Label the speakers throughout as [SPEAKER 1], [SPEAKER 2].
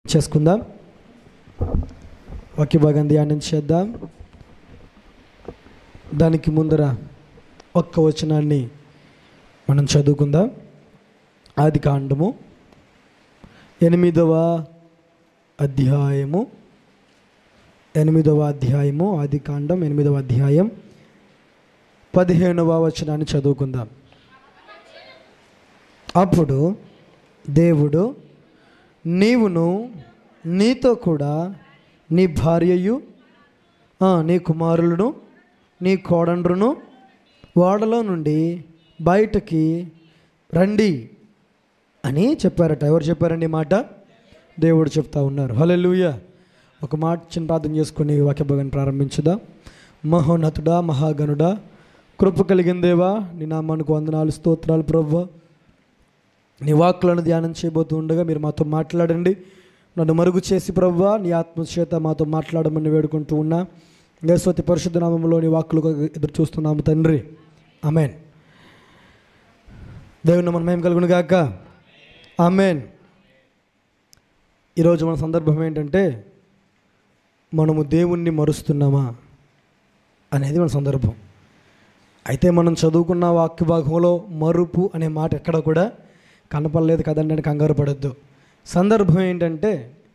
[SPEAKER 1] చేసుకుందాం వాక్య భాగం ధ్యానం చేద్దాం దానికి ముందర ఒక్క వచనాన్ని మనం చదువుకుందాం ఆది కాండము ఎనిమిదవ అధ్యాయము ఎనిమిదవ అధ్యాయము ఆది కాండం ఎనిమిదవ అధ్యాయం పదిహేనవ వచనాన్ని చదువుకుందాం అప్పుడు దేవుడు నీవును నీతో కూడా నీ భార్యయు ఆ, నీ కుమారులను నీ కోడండ్రును ఓడలో నుండి బయటకి రండి అని చెప్పారట ఎవరు చెప్పారండి ఈ మాట దేవుడు చెప్తా ఉన్నారు హల్లెలూయా ఒక మాట చిన్న ప్రార్థన చేసుకుని వాక్య భాగాన్ని ప్రారంభించుదా మహోన్నతుడా మహాగణుడా కృప కలిగిన దేవా నీ నామానికి వందనాలు స్తోత్రాలు ప్రవ్వ నీ వాక్కులను ధ్యానం చేయబోతూ ఉండగా మీరు మాతో మాట్లాడండి నన్ను మరుగు చేసి ప్రవ్వా నీ ఆత్మచేత మాతో మాట్లాడమని వేడుకుంటూ ఉన్నా గేస్వతి పరిశుద్ధ నామంలో నీ వాక్కులు ఎదురు చూస్తున్నాము తండ్రి అమెన్ దేవుని మనం ఏం కలుగును గాక అమెన్ ఈరోజు మన సందర్భం ఏంటంటే మనము దేవుణ్ణి మరుస్తున్నామా అనేది మన సందర్భం అయితే మనం చదువుకున్న వాక్య భాగంలో మరుపు అనే మాట ఎక్కడ కూడా కనపడలేదు కదండి అని కంగారు పడద్దు సందర్భం ఏంటంటే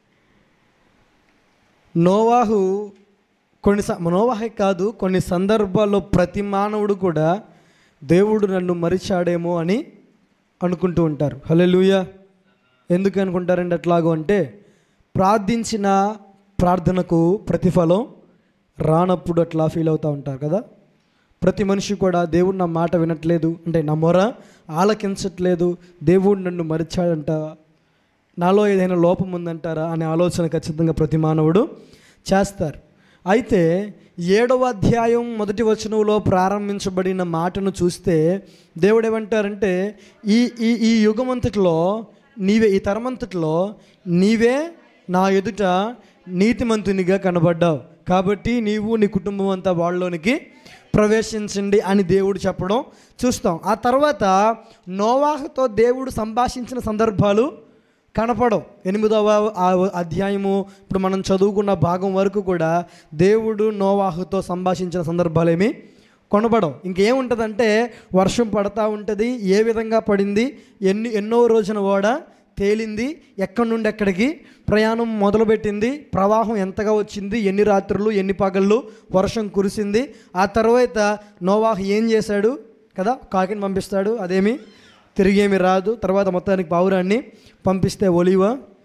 [SPEAKER 1] నోవాహు కొన్ని స- నోవాహే కాదు కొన్ని సందర్భాల్లో ప్రతి మానవుడు కూడా దేవుడు నన్ను మరిచాడేమో అని అనుకుంటూ ఉంటారు హల్లెలూయా ఎందుకు అనుకుంటారండి అట్లాగో అంటే ప్రార్థించిన ప్రార్థనకు ప్రతిఫలం రానప్పుడు అట్లా ఫీల్ అవుతూ ఉంటారు కదా ప్రతి మనిషి కూడా దేవుడు నా మాట వినట్లేదు అంటే నా మొర ఆలకించట్లేదు దేవుడు నన్ను మరిచాడంట నాలో ఏదైనా లోపం ఉందంటారా అనే ఆలోచన ఖచ్చితంగా ప్రతి మానవుడు చేస్తారు అయితే ఏడవ అధ్యాయం మొదటి వచనంలో ప్రారంభించబడిన మాటను చూస్తే దేవుడు ఏమంటారంటే ఈ ఈ ఈ యుగమంతటిలో నీవే ఈ తరమంతటిలో నీవే నా ఎదుట నీతిమంతునిగా కనబడ్డావు కాబట్టి నీవు నీ కుటుంబం అంతా వాళ్ళలోనికి ప్రవేశించండి అని దేవుడు చెప్పడం చూస్తాం ఆ తర్వాత నోవాహుతో దేవుడు సంభాషించిన సందర్భాలు కనపడవు ఎనిమిదవ ఆ- అధ్యాయము ఇప్పుడు మనం చదువుకున్న భాగం వరకు కూడా దేవుడు నోవాహుతో సంభాషించిన సందర్భాలు ఏమి కొనబడవు ఇంకేముంటుందంటే వర్షం పడతా ఉంటుంది ఏ విధంగా పడింది ఎన్ని ఎన్నో రోజున ఓడ తేలింది ఎక్కడి నుండి ఎక్కడికి ప్రయాణం మొదలుపెట్టింది ప్రవాహం ఎంతగా వచ్చింది ఎన్ని రాత్రులు ఎన్ని పగళ్ళు వర్షం కురిసింది ఆ తర్వాత నోవాహు ఏం చేశాడు కదా కాకిని పంపిస్తాడు అదేమి తిరిగేమి రాదు తర్వాత మొత్తానికి పావురాన్ని పంపిస్తే ఒలివ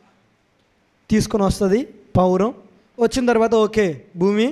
[SPEAKER 1] తీసుకొని వస్తుంది పావురం వచ్చిన తర్వాత ఓకే భూమి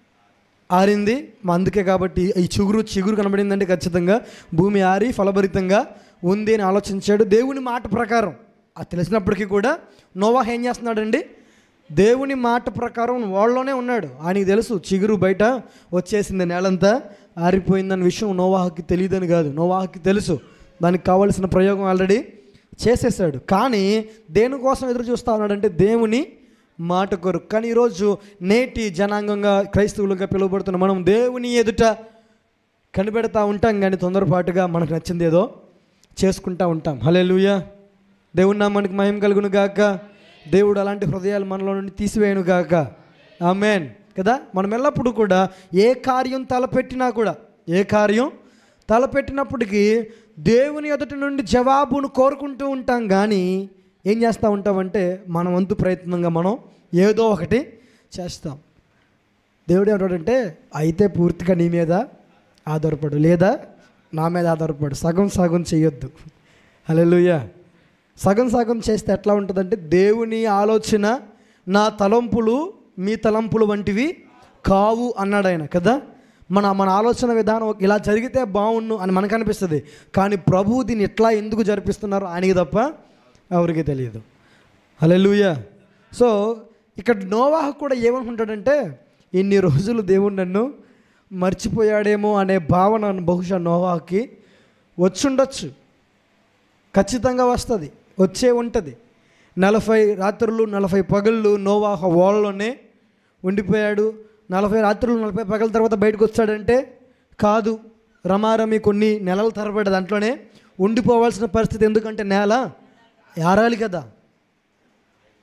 [SPEAKER 1] ఆరింది మా అందుకే కాబట్టి ఈ చిగురు చిగురు కనబడిందంటే ఖచ్చితంగా భూమి ఆరి ఫలభరితంగా ఉంది అని ఆలోచించాడు దేవుని మాట ప్రకారం అది తెలిసినప్పటికీ కూడా నోవాహ్ ఏం చేస్తున్నాడండి దేవుని మాట ప్రకారం వాళ్ళలోనే ఉన్నాడు ఆయనకి తెలుసు చిగురు బయట వచ్చేసింది నేలంతా ఆరిపోయిందన్న విషయం నోవాహకి తెలియదని కాదు నోవాహకి తెలుసు దానికి కావలసిన ప్రయోగం ఆల్రెడీ చేసేసాడు కానీ దేనికోసం ఎదురు చూస్తా ఉన్నాడంటే దేవుని మాట కొరకు కానీ ఈరోజు నేటి జనాంగంగా క్రైస్తవులుగా పిలువబడుతున్న మనం దేవుని ఎదుట కనిపెడతా ఉంటాం కానీ తొందరపాటుగా మనకు నచ్చింది ఏదో చేసుకుంటా ఉంటాం హలే దేవుని నామానికి మహిమ కలుగును గాక దేవుడు అలాంటి హృదయాలు మనలో నుండి తీసివేయను గాక ఆమెన్ కదా మనం ఎల్లప్పుడూ కూడా ఏ కార్యం తలపెట్టినా కూడా ఏ కార్యం తలపెట్టినప్పటికీ దేవుని ఎదుటి నుండి జవాబును కోరుకుంటూ ఉంటాం కానీ ఏం చేస్తూ ఉంటామంటే మన వంతు ప్రయత్నంగా మనం ఏదో ఒకటి చేస్తాం దేవుడు ఏమంటాడంటే అయితే పూర్తిగా నీ మీద ఆధారపడు లేదా నా మీద ఆధారపడు సగం సగం చేయొద్దు హల్లెలూయా సగం సగం చేస్తే ఎట్లా ఉంటుందంటే దేవుని ఆలోచన నా తలంపులు మీ తలంపులు వంటివి కావు అన్నాడు ఆయన కదా మన మన ఆలోచన విధానం ఇలా జరిగితే బాగుండు అని మనకు అనిపిస్తుంది కానీ ప్రభువు దీన్ని ఎట్లా ఎందుకు జరిపిస్తున్నారు ఆయనకి తప్ప ఎవరికి తెలియదు హల్లెలూయా సో ఇక్కడ నోవాహ కూడా ఏమనుకుంటాడంటే ఇన్ని రోజులు దేవుడు నన్ను మర్చిపోయాడేమో అనే భావన బహుశా నోవాహకి వచ్చుండొచ్చు ఖచ్చితంగా వస్తుంది వచ్చే ఉంటుంది నలభై రాత్రులు నలభై పగళ్ళు నోవాహ ఓళ్ళలోనే ఉండిపోయాడు నలభై రాత్రులు నలభై పగల తర్వాత బయటకు వచ్చాడంటే కాదు రమారమి కొన్ని నెలల తరబడి దాంట్లోనే ఉండిపోవాల్సిన పరిస్థితి ఎందుకంటే నేల యారాలి కదా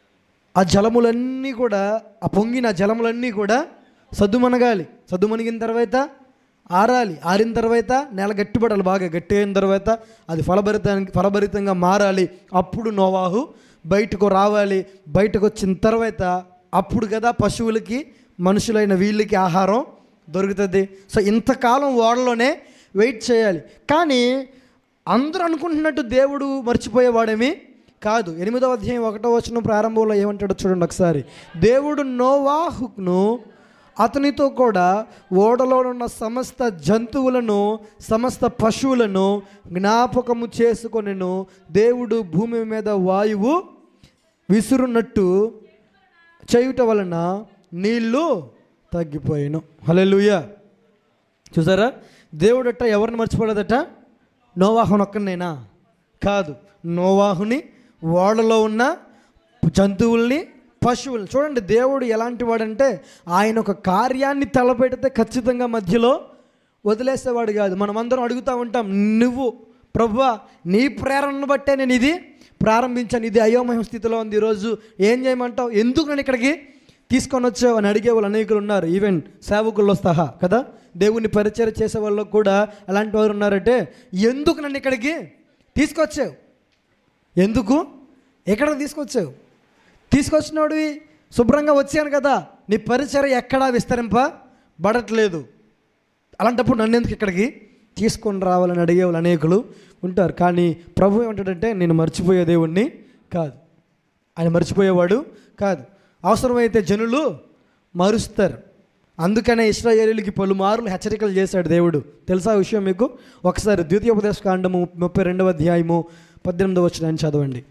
[SPEAKER 1] ఆ జలములన్నీ కూడా ఆ పొంగిన జలములన్నీ కూడా సద్దుమనగాలి సద్దుమణిగిన తర్వాత ఆరాలి ఆరిన తర్వాత నేల గట్టిపడాలి బాగా గట్టి అయిన తర్వాత అది ఫలభరితానికి ఫలభరితంగా మారాలి అప్పుడు నోవాహు బయటకు రావాలి బయటకు వచ్చిన తర్వాత అప్పుడు కదా పశువులకి మనుషులైన వీళ్ళకి ఆహారం దొరుకుతుంది సో ఇంతకాలం ఓడలోనే వెయిట్ చేయాలి కానీ అందరూ అనుకుంటున్నట్టు దేవుడు మర్చిపోయేవాడేమి కాదు ఎనిమిదవ అధ్యాయం ఒకటో వచ్చిన ప్రారంభంలో ఏమంటాడో చూడండి ఒకసారి దేవుడు నోవాహును అతనితో కూడా ఓడలో ఉన్న సమస్త జంతువులను సమస్త పశువులను జ్ఞాపకము చేసుకొనెను దేవుడు భూమి మీద వాయువు విసురున్నట్టు చేయుట వలన నీళ్ళు తగ్గిపోయాను హల్లెలూయా చూసారా దేవుడట ఎవరిని మర్చిపోలేదట నోవాహుని ఒక్కనేనా కాదు నోవాహుని ఓడలో ఉన్న జంతువుల్ని పశువుల్ని చూడండి దేవుడు ఎలాంటి వాడంటే ఆయన ఒక కార్యాన్ని తలపెడితే ఖచ్చితంగా మధ్యలో వదిలేసేవాడు కాదు మనమందరం అడుగుతూ ఉంటాం నువ్వు ప్రభువా నీ ప్రేరణను బట్టే నేను ఇది ప్రారంభించాను ఇది అయోమయ స్థితిలో ఉంది ఈరోజు ఏం చేయమంటావు ఎందుకు నేను ఇక్కడికి తీసుకొని వచ్చావు అని అడిగే వాళ్ళు అనేకులు ఉన్నారు ఈవెన్ సేవకుల్లో సహా కదా దేవుని పరిచయం చేసే వాళ్ళు కూడా అలాంటి వారు ఉన్నారంటే ఎందుకు నన్ను ఇక్కడికి తీసుకొచ్చావు ఎందుకు ఎక్కడికి తీసుకొచ్చావు తీసుకొచ్చినోడివి శుభ్రంగా వచ్చాను కదా నీ పరిచయం ఎక్కడా విస్తరింపబడట్లేదు అలాంటప్పుడు నన్ను ఎందుకు ఇక్కడికి తీసుకొని రావాలని అడిగే వాళ్ళు అనేకులు ఉంటారు కానీ ప్రభు ఏమంటాడంటే నేను మర్చిపోయే దేవుణ్ణి కాదు ఆయన మర్చిపోయేవాడు కాదు అవసరమైతే జనులు మరుస్తారు అందుకనే ఇస్రాయేలీలకి పలుమార్లు హెచ్చరికలు చేశాడు దేవుడు తెలుసా ఆ విషయం మీకు ఒకసారి ద్వితీయోపదేశ కాండము ముప్పై రెండవ అధ్యాయము పద్దెనిమిదవ వచ్చిన చదవండి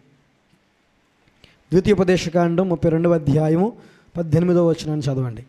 [SPEAKER 1] ద్వితీయోపదేశ కాండం ముప్పై రెండవ అధ్యాయము పద్దెనిమిదవ వచ్చిన చదవండి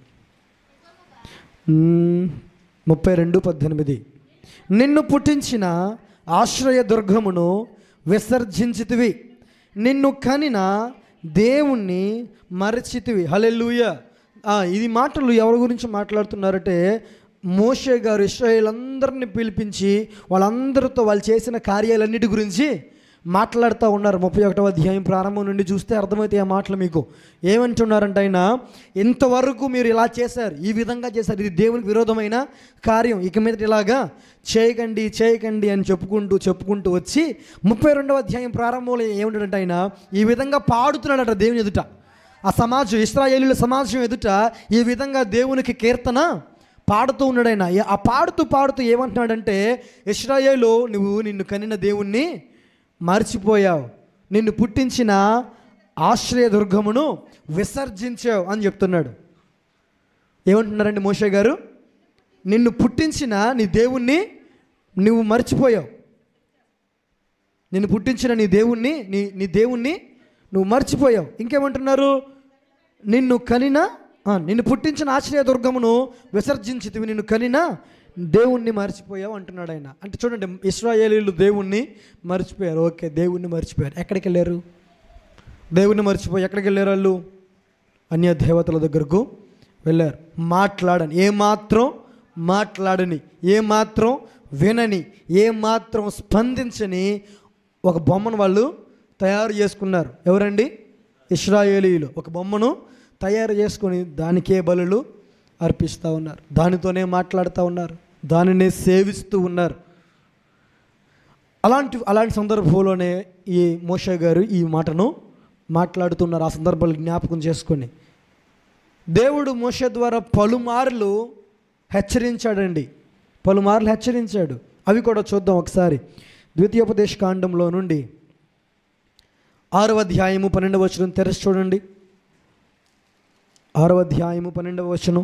[SPEAKER 1] మ్మ్, ముప్పై రెండు పద్దెనిమిది నిన్ను పుట్టించిన ఆశ్రయ దుర్గమును విసర్జించితివి నిన్ను కనిన దేవుణ్ణి మరచితివి హలెల్లుయ ఇది మాటలు ఎవరి గురించి మాట్లాడుతున్నారంటే మోషే గారు ఇస్రాయేల్ అందరిని పిలిపించి వాళ్ళందరితో వాళ్ళు చేసిన కార్యాలన్నిటి గురించి మాట్లాడుతూ ఉన్నారు ముప్పై ఒకటవ అధ్యాయం ప్రారంభం నుండి చూస్తే అర్థమవుతాయి ఆ మాటలు మీకు ఏమంటున్నారంటే ఆయన ఇంతవరకు మీరు ఇలా చేశారు ఈ విధంగా చేశారు ఇది దేవునికి విరోధమైన కార్యం ఇక మీద ఇలాగా చేయకండి చేయకండి అని చెప్పుకుంటూ చెప్పుకుంటూ వచ్చి ముప్పై రెండవ అధ్యాయం ప్రారంభంలో ఏమంటాడంటే ఆయన ఈ విధంగా పాడుతున్నాడట దేవుని ఎదుట ఆ సమాజం ఇస్రాయేలీల సమాజం ఎదుట ఈ విధంగా దేవునికి కీర్తన పాడుతూ ఉన్నాడు ఆయన ఆ పాడుతూ పాడుతూ ఏమంటున్నాడంటే ఇస్రాయేలు నువ్వు నిన్ను కనిన దేవుణ్ణి మర్చిపోయావు నిన్ను పుట్టించిన ఆశ్రయ దుర్గమును విసర్జించావు అని చెప్తున్నాడు ఏమంటున్నారండి మోషే గారు నిన్ను పుట్టించిన నీ దేవుణ్ణి నువ్వు మర్చిపోయావు నిన్ను పుట్టించిన నీ దేవుణ్ణి నీ నీ దేవుణ్ణి నువ్వు మర్చిపోయావు ఇంకేమంటున్నారు నిన్ను కనిన ఆ, నిన్ను పుట్టించిన ఆశ్రయ దుర్గమును విసర్జించితివి నిన్ను కనిన దేవుణ్ణి మర్చిపోయావు అంటున్నాడు ఆయన అంటే చూడండి ఇస్రాయేలీలు దేవుణ్ణి మర్చిపోయారు ఓకే దేవుణ్ణి మర్చిపోయారు ఎక్కడికి వెళ్ళారు దేవుణ్ణి మర్చిపోయి ఎక్కడికి వెళ్ళారు వాళ్ళు అన్య దేవతల దగ్గరకు వెళ్ళారు మాట్లాడని ఏమాత్రం మాట్లాడని ఏమాత్రం వినని ఏమాత్రం స్పందించని ఒక బొమ్మను వాళ్ళు తయారు చేసుకున్నారు ఎవరండి ఇస్రాయేలీలు ఒక బొమ్మను తయారు చేసుకొని దానికే బలులు అర్పిస్తూ ఉన్నారు దానితోనే మాట్లాడుతూ ఉన్నారు దానినే సేవిస్తూ ఉన్నారు అలాంటి అలాంటి సందర్భంలోనే ఈ మోషే గారు ఈ మాటను మాట్లాడుతున్నారు ఆ సందర్భాలు జ్ఞాపకం చేసుకొని దేవుడు మోషే ద్వారా పలుమార్లు హెచ్చరించాడండి పలుమార్లు హెచ్చరించాడు అవి కూడా చూద్దాం ఒకసారి ద్వితీయోపదేశ కాండంలో నుండి ఆరవ అధ్యాయము పన్నెండవ వచనం తెరచి చూడండి ఆరవ అధ్యాయము పన్నెండవ వచనం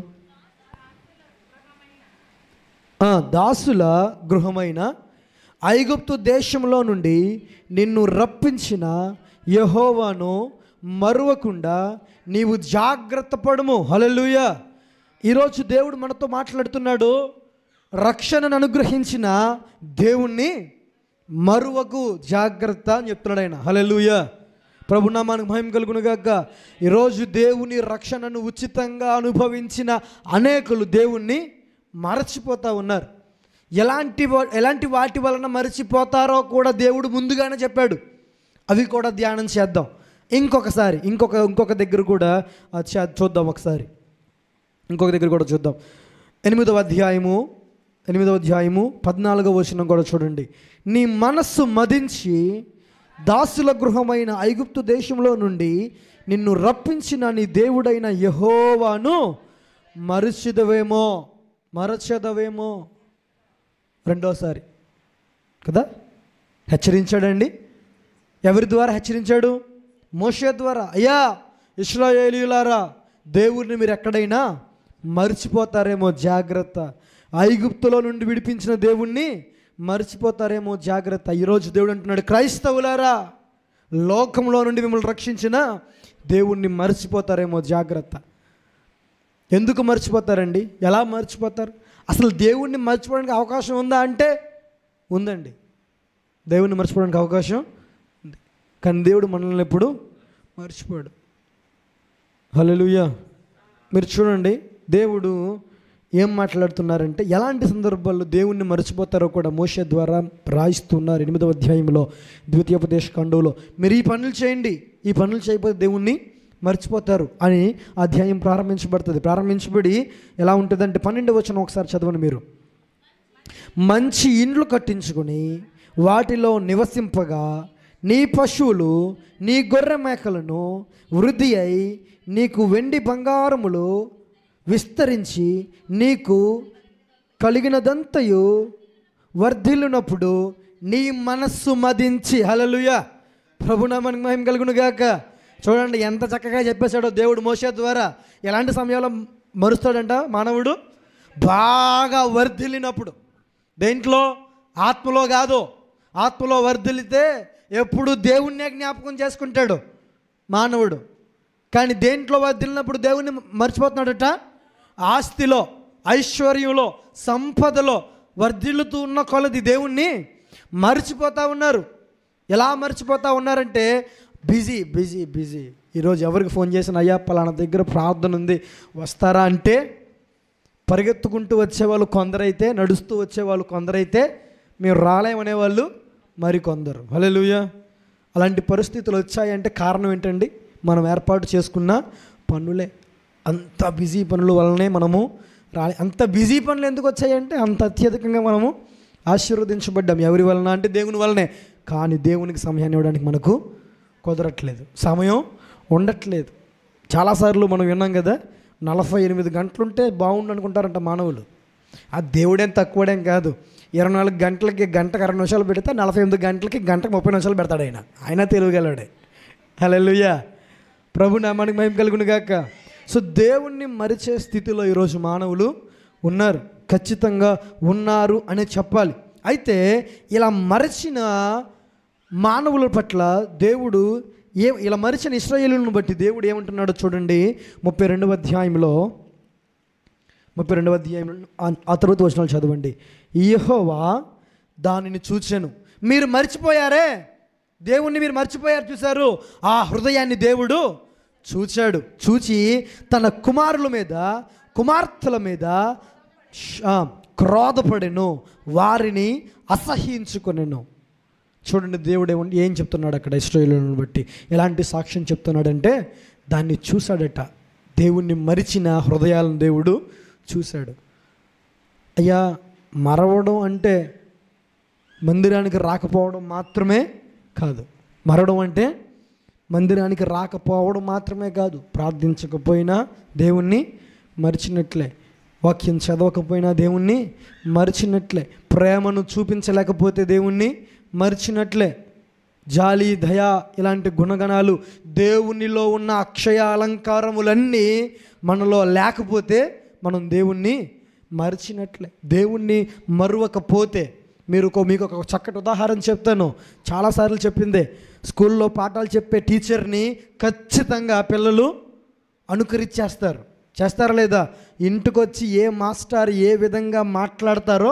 [SPEAKER 1] ఆ, దాసుల గృహమైన ఐగుప్తు దేశంలో నుండి నిన్ను రప్పించిన యహోవాను మరువకుండా నీవు జాగ్రత్త పడము హలలుయ ఈరోజు దేవుడు మనతో మాట్లాడుతున్నాడు రక్షణను అనుగ్రహించిన దేవుణ్ణి మరువకు జాగ్రత్త అని చెప్తున్నాడు ఆయన హలలుయ ప్రభునామానికి భయం కలుగును గాక ఈరోజు దేవుని రక్షణను ఉచితంగా అనుభవించిన అనేకులు దేవుణ్ణి మరచిపోతూ ఉన్నారు ఎలాంటి వా- ఎలాంటి వాటి వలన మరచిపోతారో కూడా దేవుడు ముందుగానే చెప్పాడు అవి కూడా ధ్యానం చేద్దాం ఇంకొకసారి ఇంకొక ఇంకొక దగ్గర కూడా ఆ చ- చూద్దాం ఒకసారి ఇంకొక దగ్గర కూడా చూద్దాం ఎనిమిదవ అధ్యాయము ఎనిమిదవ అధ్యాయము పద్నాలుగవ వచనం కూడా చూడండి నీ మనస్సు మదించి దాసుల గృహమైన ఐగుప్తు దేశంలో నుండి నిన్ను రప్పించిన నీ దేవుడైన యహోవాను మరచిదవేమో మరచదవేమో రెండోసారి కదా హెచ్చరించాడండి ఎవరి ద్వారా హెచ్చరించాడు మోషే ద్వారా అయ్యా ఇస్రాయేలీయులారా దేవుడిని మీరు ఎక్కడైనా మర్చిపోతారేమో జాగ్రత్త ఐగుప్తులో నుండి విడిపించిన దేవుణ్ణి మర్చిపోతారేమో జాగ్రత్త ఈరోజు దేవుడు అంటున్నాడు క్రైస్తవులారా లోకంలో నుండి మిమ్మల్ని రక్షించిన దేవుణ్ణి మర్చిపోతారేమో జాగ్రత్త ఎందుకు మర్చిపోతారండి ఎలా మర్చిపోతారు అసలు దేవుణ్ణి మర్చిపోవడానికి అవకాశం ఉందా అంటే ఉందండి దేవుణ్ణి మర్చిపోవడానికి అవకాశం ఉంది కానీ దేవుడు మనల్ని ఎప్పుడు మర్చిపోయాడు హల్లెలూయా మీరు చూడండి దేవుడు ఏం మాట్లాడుతున్నారంటే ఎలాంటి సందర్భాల్లో దేవుణ్ణి మర్చిపోతారో కూడా మోషే ద్వారా రాయిస్తున్నారు ఎనిమిదవ అధ్యాయంలో ద్వితీయోపదేశ ఖండంలో మీరు ఈ పనులు చేయండి ఈ పనులు చేయకపోతే దేవుణ్ణి మర్చిపోతారు అని అధ్యాయం ప్రారంభించబడుతుంది ప్రారంభించబడి ఎలా ఉంటుందంటే పన్నెండు వచనం ఒకసారి చదవండి మీరు మంచి ఇండ్లు కట్టించుకొని వాటిలో నివసింపగా నీ పశువులు నీ గొర్రె మేకలను వృద్ధి అయి నీకు వెండి బంగారములు విస్తరించి నీకు కలిగినదంతయు వర్ధిల్లునప్పుడు నీ మనస్సు మదించి హలలుయ ప్రభునామానికి మహిమ కలుగును గాక చూడండి ఎంత చక్కగా చెప్పేశాడో దేవుడు మోసే ద్వారా ఎలాంటి సమయంలో మరుస్తాడంట మానవుడు బాగా వర్ధిల్లినప్పుడు దేంట్లో ఆత్మలో కాదు ఆత్మలో వర్ధిల్లితే ఎప్పుడు దేవుణ్ణే జ్ఞాపకం చేసుకుంటాడు మానవుడు కానీ దేంట్లో వర్ధిల్లినప్పుడు దేవుణ్ణి మర్చిపోతున్నాడట ఆస్తిలో ఐశ్వర్యంలో సంపదలో వర్ధిల్లుతూ ఉన్న కొలది దేవుణ్ణి మర్చిపోతూ ఉన్నారు ఎలా మర్చిపోతూ ఉన్నారంటే బిజీ బిజీ బిజీ ఈరోజు ఎవరికి ఫోన్ చేసిన అయ్యా పలానా దగ్గర ప్రార్థన ఉంది వస్తారా అంటే పరిగెత్తుకుంటూ వచ్చేవాళ్ళు కొందరైతే నడుస్తూ వచ్చేవాళ్ళు కొందరైతే మేము రాలేమనేవాళ్ళు మరి కొందరు హల్లెలూయా అలాంటి పరిస్థితులు వచ్చాయంటే కారణం ఏంటండి మనం ఏర్పాటు చేసుకున్న పనులే అంత బిజీ పనుల వలనే మనము రాలే అంత బిజీ పనులు ఎందుకు వచ్చాయంటే అంత అత్యధికంగా మనము ఆశీర్వదించబడ్డాం ఎవరి వలన అంటే దేవుని వలనే కానీ దేవునికి సమయాన్ని ఇవ్వడానికి మనకు కుదరట్లేదు సమయం ఉండట్లేదు చాలాసార్లు మనం విన్నాం కదా నలభై ఎనిమిది గంటలుంటే బాగుండు అనుకుంటారంట మానవులు ఆ దేవుడేం తక్కువడేం కాదు ఇరవై నాలుగు గంటలకి గంటకు అరవై నిమిషాలు పెడితే నలభై ఎనిమిది గంటలకి గంటకు ముప్పై నిమిషాలు పెడతాడు ఆయన ఆయన తెలియగలడే హల్లెలూయా ప్రభు నామానికి మహిమ కలుగును గాక సో దేవుణ్ణి మరిచే స్థితిలో ఈరోజు మానవులు ఉన్నారు ఖచ్చితంగా ఉన్నారు అని చెప్పాలి అయితే ఇలా మరచిన మానవుల పట్ల దేవుడు ఏ ఇలా మరిచిన ఇస్రాయేలులను బట్టి దేవుడు ఏమంటున్నాడో చూడండి ముప్పై రెండవ అధ్యాయంలో ముప్పై రెండవ అధ్యాయం ఆ- ఆ తర్వాత వచనాలు చదవండి యెహోవా దానిని చూచాను మీరు మర్చిపోయారే దేవుణ్ణి మీరు మర్చిపోయారు చూశారు ఆ హృదయాన్ని దేవుడు చూచాడు చూచి తన కుమారుల మీద కుమార్తెల మీద ష్- ఆ, క్రోధపడెను వారిని అసహ్యించుకొనెను చూడండి దేవుడు ఏమో ఏం చెప్తున్నాడు అక్కడ ఇస్రాయేలులను బట్టి ఎలాంటి సాక్ష్యం చెప్తున్నాడంటే దాన్ని చూశాడట దేవుణ్ణి మరిచిన హృదయాలను దేవుడు చూశాడు అయ్యా మరవడం అంటే మందిరానికి రాకపోవడం మాత్రమే కాదు మరవడం అంటే మందిరానికి రాకపోవడం మాత్రమే కాదు ప్రార్థించకపోయినా దేవుణ్ణి మరిచినట్లే వాక్యం చదవకపోయినా దేవుణ్ణి మరిచినట్లే ప్రేమను చూపించలేకపోతే దేవుణ్ణి మరిచినట్లే జాలి దయ ఇలాంటి గుణగణాలు దేవునిలో ఉన్న అక్షయ అలంకారములన్నీ మనలో లేకపోతే మనం దేవుణ్ణి మరిచినట్లే దేవుణ్ణి మరువకపోతే మీరు ఒక- మీకు ఒక చక్కటి ఉదాహరణ చెప్తాను చాలాసార్లు చెప్పిందే స్కూల్లో పాఠాలు చెప్పే టీచర్ని ఖచ్చితంగా పిల్లలు అనుకరించేస్తారు చేస్తారా లేదా ఇంటికి వచ్చి ఏ మాస్టర్ ఏ విధంగా మాట్లాడతారో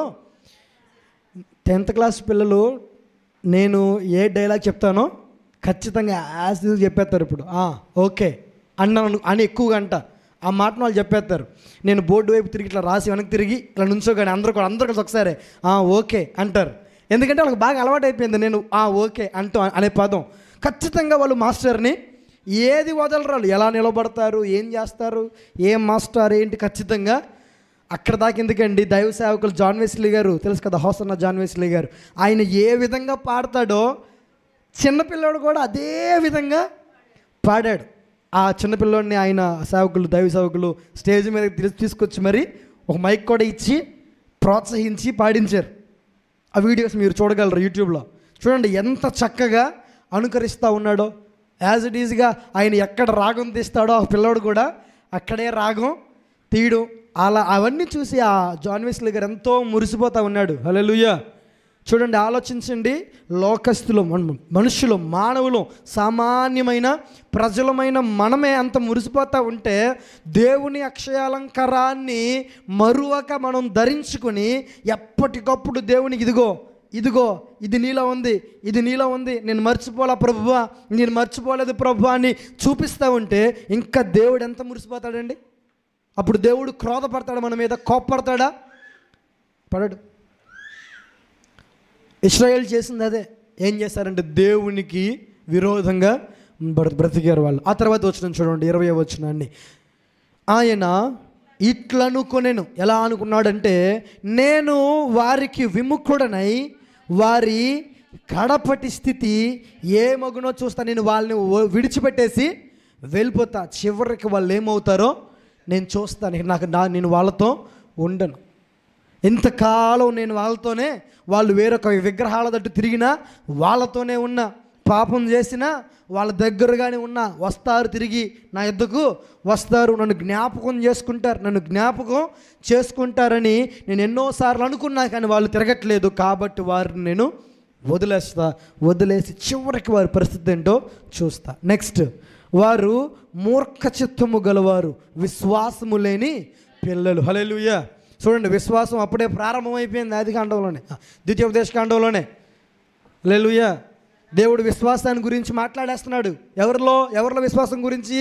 [SPEAKER 1] టెన్త్ క్లాస్ పిల్లలు నేను ఏ డైలాగ్ చెప్తానో ఖచ్చితంగా యాజ్ యూజ్ చెప్పేస్తారు ఇప్పుడు "ఆ, ఓకే అన్నాను అని ఎక్కువగా అంట ఆ మాటను వాళ్ళు చెప్పేస్తారు నేను బోర్డు వైపు తిరిగి ఇట్లా రాసి వెనక్కి తిరిగి ఇట్లా నుంచోగానే అందరూ కూడా అందరూ కలిసి ఒకసారి "ఆ, ఓకే అంటారు ఎందుకంటే వాళ్ళకి బాగా అలవాటు అయిపోయింది నేను ఆ ఓకే అంటూ అనే పదం ఖచ్చితంగా వాళ్ళు మాస్టర్ని ఏది వదలరాలు ఎలా నిలబడతారు ఏం చేస్తారు ఏం మాస్టర్ ఏంటి ఖచ్చితంగా అక్కడ దాకా ఎందుకండి దైవ సేవకులు జాన్ వెస్లీ గారు తెలుసు కదా హోసన్న జాన్ వెస్లీ గారు ఆయన ఏ విధంగా పాడతాడో చిన్నపిల్లోడు కూడా అదే విధంగా పాడాడు ఆ చిన్నపిల్లోడిని ఆయన సేవకులు దైవ సేవకులు స్టేజ్ మీద తీసు- తీసుకొచ్చి మరి ఒక మైక్ కూడా ఇచ్చి ప్రోత్సహించి పాడించారు ఆ వీడియోస్ మీరు చూడగలరు యూట్యూబ్లో చూడండి ఎంత చక్కగా అనుకరిస్తూ ఉన్నాడో యాజ్ ఇట్ ఈజ్గా ఆయన ఎక్కడ రాగం తీస్తాడో ఆ పిల్లోడు కూడా అక్కడే రాగం తీయడం అలా అవన్నీ చూసి ఆ జాన్ వెస్లీ గారు ఎంతో మురిసిపోతూ ఉన్నాడు హల్లెలూయా చూడండి ఆలోచించండి లోకస్తులు మన- మనుషులు మానవులు సామాన్యమైన ప్రజలమైన మనమే అంత మురిసిపోతూ ఉంటే దేవుని అక్షయాలంకారాన్ని మరువక మనం ధరించుకొని ఎప్పటికప్పుడు దేవునికి ఇదిగో ఇదిగో ఇది నీలో ఉంది ఇది నీలో ఉంది నేను మర్చిపోలా ప్రభువా నేను మర్చిపోలేదు ప్రభు అని చూపిస్తూ ఉంటే ఇంకా దేవుడు ఎంత మురిసిపోతాడండి అప్పుడు దేవుడు క్రోధపడతాడా మన మీద కోప్పడతాడా పడడు ఇస్రాయేల్ చేసింది అదే ఏం చేశారంటే దేవునికి విరోధంగా బ్ర- బ్రతికారు వాళ్ళు ఆ తర్వాత వచ్చిన చూడండి ఇరవై వచ్చినాన్ని ఆయన ఇట్లనుకొనెను ఎలా అనుకున్నాడంటే నేను వారికి విముఖుడనై వారి కడపటి స్థితి ఏ మగునో చూస్తా నేను వాళ్ళని వ- విడిచిపెట్టేసి వెళ్ళిపోతా చివరికి వాళ్ళు ఏమవుతారో నేను చూస్తాను ఇక నాకు నా నేను వాళ్ళతో ఉండను ఇంతకాలం నేను వాళ్ళతోనే వాళ్ళు వేరొక విగ్రహాల తట్టు తిరిగినా వాళ్ళతోనే ఉన్నా పాపం చేసినా వాళ్ళ దగ్గరగానే ఉన్నా వస్తారు తిరిగి నా ఎద్దుకు వస్తారు నన్ను జ్ఞాపకం చేసుకుంటారు నన్ను జ్ఞాపకం చేసుకుంటారని నేను ఎన్నోసార్లు అనుకున్నా కానీ వాళ్ళు తిరగట్లేదు కాబట్టి వారిని నేను వదిలేస్తా వదిలేసి చివరికి వారి పరిస్థితి ఏంటో చూస్తా నెక్స్ట్ వారు మూర్ఖ చిత్తము గలవారు విశ్వాసము లేని పిల్లలు హల్లెలూయా చూడండి విశ్వాసం అప్పుడే ప్రారంభమైపోయింది ఆది కాండంలోనే ద్వితీయోపదేశ కాండంలోనే హల్లెలూయా దేవుడు విశ్వాసాన్ని గురించి మాట్లాడేస్తున్నాడు ఎవరిలో ఎవరిలో విశ్వాసం గురించి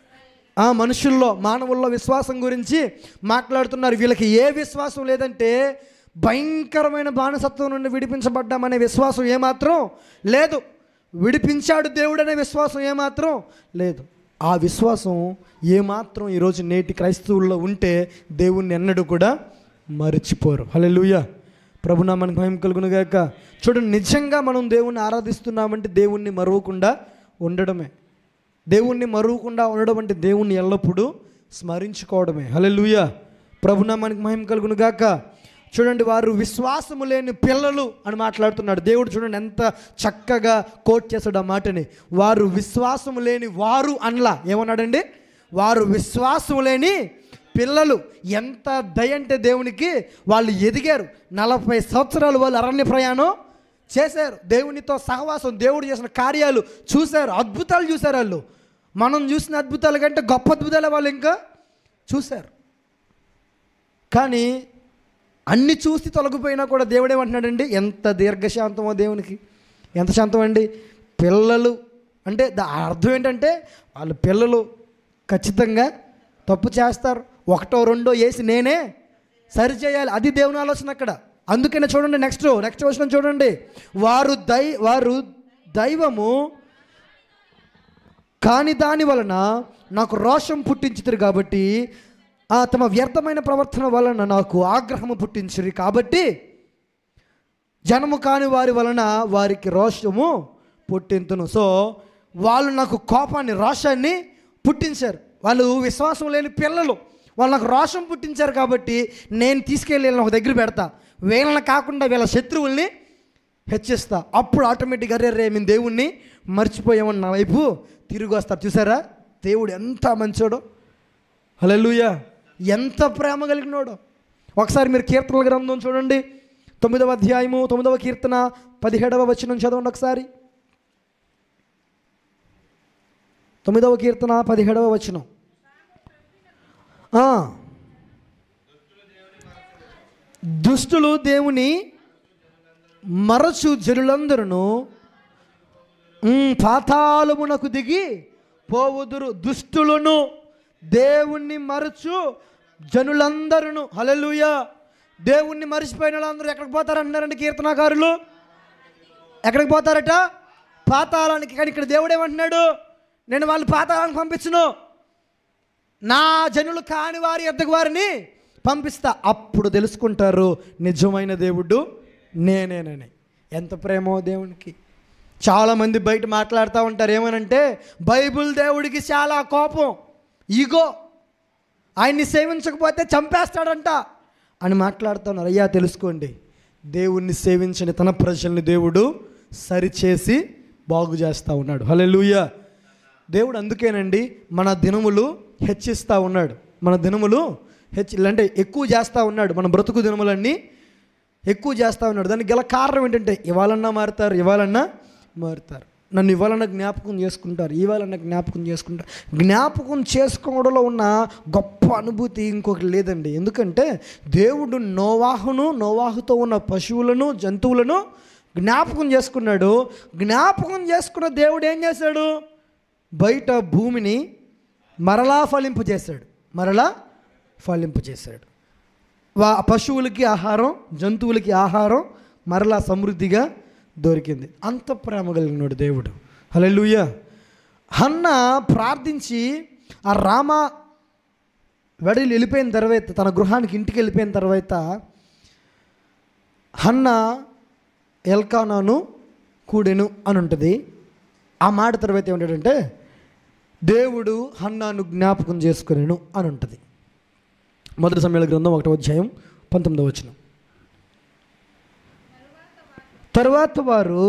[SPEAKER 1] ఆ మనుషుల్లో మానవుల్లో విశ్వాసం గురించి మాట్లాడుతున్నారు వీళ్ళకి ఏ విశ్వాసం లేదంటే భయంకరమైన బానిసత్వం నుండి విడిపించబడ్డామనే విశ్వాసం ఏమాత్రం లేదు విడిపించాడు దేవుడు అనే విశ్వాసం ఏమాత్రం లేదు ఆ విశ్వాసం ఏమాత్రం ఈరోజు నేటి క్రైస్తవుల్లో ఉంటే దేవుణ్ణి ఎన్నడూ కూడా మరిచిపోరు హల్లెలూయా ప్రభునామానికి మహిమ కలుగును గాక చూడండి నిజంగా మనం దేవుణ్ణి ఆరాధిస్తున్నామంటే దేవుణ్ణి మరువకుండా ఉండడమే దేవుణ్ణి మరువకుండా ఉండడం అంటే దేవుణ్ణి ఎల్లప్పుడూ స్మరించుకోవడమే హల్లెలూయా ప్రభునామానికి మహిమ కలుగును గాక చూడండి వారు విశ్వాసము లేని పిల్లలు అని మాట్లాడుతున్నాడు దేవుడు చూడండి ఎంత చక్కగా కోట్ చేశాడు ఆ మాటని వారు విశ్వాసము లేని వారు అనలా ఏమన్నాడండి వారు విశ్వాసము లేని పిల్లలు ఎంత దయ అంటే దేవునికి వాళ్ళు ఎదిగారు నలభై సంవత్సరాలు వాళ్ళు అరణ్య ప్రయాణం చేశారు దేవునితో సహవాసం దేవుడు చేసిన కార్యాలు చూశారు అద్భుతాలు చూశారు వాళ్ళు మనం చూసిన అద్భుతాల కంటే గొప్ప అద్భుతాలు వాళ్ళు ఇంకా చూశారు కానీ అన్ని చూసి తొలగిపోయినా కూడా దేవుడు ఏమంటున్నాడండి ఎంత దీర్ఘశాంతమో దేవునికి ఎంత శాంతం అండి పిల్లలు అంటే దా అర్థం ఏంటంటే వాళ్ళ పిల్లలు ఖచ్చితంగా తప్పు చేస్తారు ఒకటో రెండో వేసి నేనే సరి చేయాలి అది దేవుని ఆలోచన అక్కడ అందుకనే చూడండి నెక్స్ట్ నెక్స్ట్ వచ్చిన చూడండి వారు దై వారు దైవము కాని దాని వలన నాకు రోషం పుట్టించుతారు కాబట్టి ఆ తమ వ్యర్థమైన ప్రవర్తన వలన నాకు ఆగ్రహము పుట్టించురు కాబట్టి జనము కాని వారి వలన వారికి రోషము పుట్టింతును సో వాళ్ళు నాకు కోపాన్ని రోషాన్ని పుట్టించారు వాళ్ళు విశ్వాసం లేని పిల్లలు వాళ్ళు నాకు రోషం పుట్టించారు కాబట్టి నేను తీసుకెళ్ళి వీళ్ళని ఒక దగ్గర పెడతా వీళ్ళని కాకుండా వీళ్ళ శత్రువుల్ని హెచ్చిస్తా అప్పుడు ఆటోమేటిక్గా రే రే మేము దేవుణ్ణి మర్చిపోయామని నా వైపు తిరిగి వస్తారు చూసారా దేవుడు ఎంత మంచోడో హల్లెలూయా ఎంత ప్రేమ కలిగినోడో ఒకసారి మీరు కీర్తనల గ్రంథం చూడండి తొమ్మిదవ అధ్యాయము తొమ్మిదవ కీర్తన పదిహేడవ వచనం చదవండి ఒకసారి తొమ్మిదవ కీర్తన పదిహేడవ వచనం ఆ. దుష్టులు దేవుని మరచు జనులందరూ పాతాళమునకు దిగి పోవుదురు దుష్టులను దేవుణ్ణి మరచు జనులందరూ హల్లెలూయా దేవుణ్ణి మరిచిపోయిన వాళ్ళందరూ ఎక్కడికి పోతారంటున్నారండి కీర్తనాకారులు ఎక్కడికి పోతారట పాతాళానికి కానీ ఇక్కడ దేవుడు ఏమంటున్నాడు నేను వాళ్ళు పాతాళానికి పంపించును నా జనులు కాని వారి ఎద్దకు వారిని పంపిస్తా అప్పుడు తెలుసుకుంటారు నిజమైన దేవుడు నేనేనని ఎంత ప్రేమో దేవునికి చాలామంది బయట మాట్లాడుతూ ఉంటారు ఏమనంటే బైబిల్ దేవుడికి చాలా కోపం ఈగో ఆయన్ని సేవించకపోతే చంపేస్తాడంట అని మాట్లాడుతున్నారు అయ్యా తెలుసుకోండి దేవుణ్ణి సేవించని తన ప్రజల్ని దేవుడు సరిచేసి బాగు చేస్తూ ఉన్నాడు హలే దేవుడు అందుకేనండి మన దినములు హెచ్చిస్తూ ఉన్నాడు మన దినములు హెచ్చి అంటే ఎక్కువ చేస్తూ ఉన్నాడు మన బ్రతుకు దినములన్నీ ఎక్కువ చేస్తూ ఉన్నాడు దానికి గల కారణం ఏంటంటే ఇవాళన్నా మారుతారు ఇవాళన్నా మారుతారు నన్ను ఇవాళన్నా జ్ఞాపకం చేసుకుంటారు ఇవాళన్నా జ్ఞాపకం చేసుకుంటారు జ్ఞాపకం చేసుకోవడంలో ఉన్న గొప్ప అనుభూతి ఇంకొకటి లేదండి ఎందుకంటే దేవుడు నోవాహును నోవాహుతో ఉన్న పశువులను జంతువులను జ్ఞాపకం చేసుకున్నాడు జ్ఞాపకం చేసుకున్న దేవుడు ఏం చేశాడు బయట భూమిని మరలా ఫలింపజేశాడు మరలా ఫలింపజేశాడు వా పశువులకి ఆహారం జంతువులకి ఆహారం మరలా సమృద్ధిగా దొరికింది అంత ప్రేమ కలిగినాడు దేవుడు హల్లెలూయా హన్న ప్రార్థించి ఆ రామ వెడలి వెళ్ళిపోయిన తర్వాత తన గృహానికి ఇంటికి వెళ్ళిపోయిన తర్వాత హన్న ఎల్కానాను కూడెను అని ఉంటుంది ఆ మాట తర్వాత ఏమంటాడంటే దేవుడు హన్నాను జ్ఞాపకం చేసుకునేను అని ఉంటుంది మొదటి సమయాల గ్రంథం ఒకటో అధ్యాయం పంతొమ్మిదవ వచనం తర్వాత వారు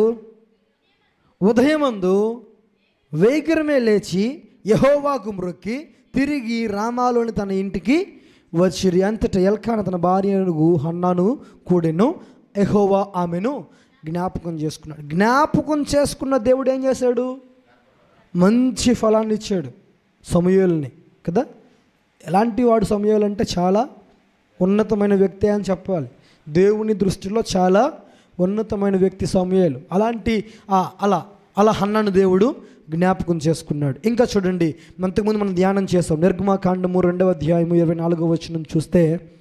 [SPEAKER 1] ఉదయమందు వేగిరమే లేచి యహోవాకు మ్రొక్కి తిరిగి రామాలోని తన ఇంటికి వచ్చిరి అంతట ఎల్కాన తన భార్యను హన్నాను కూడెను యహోవా ఆమెను జ్ఞాపకం చేసుకున్నాడు జ్ఞాపకం చేసుకున్న దేవుడు ఏం చేశాడు మంచి ఫలాన్ని ఇచ్చాడు సమయాలని కదా ఎలాంటి వాడు సమయాలు అంటే చాలా ఉన్నతమైన వ్యక్తి అని చెప్పాలి దేవుని దృష్టిలో చాలా ఉన్నతమైన వ్యక్తి సమయాలు అలాంటి ఆ, అలా అలా హన్నాను దేవుడు జ్ఞాపకం చేసుకున్నాడు ఇంకా చూడండి అంతకుముందు మనం ధ్యానం చేస్తాం నిర్గమాకాండము రెండవ అధ్యాయము ఇరవై నాలుగవ వచనం చూస్తే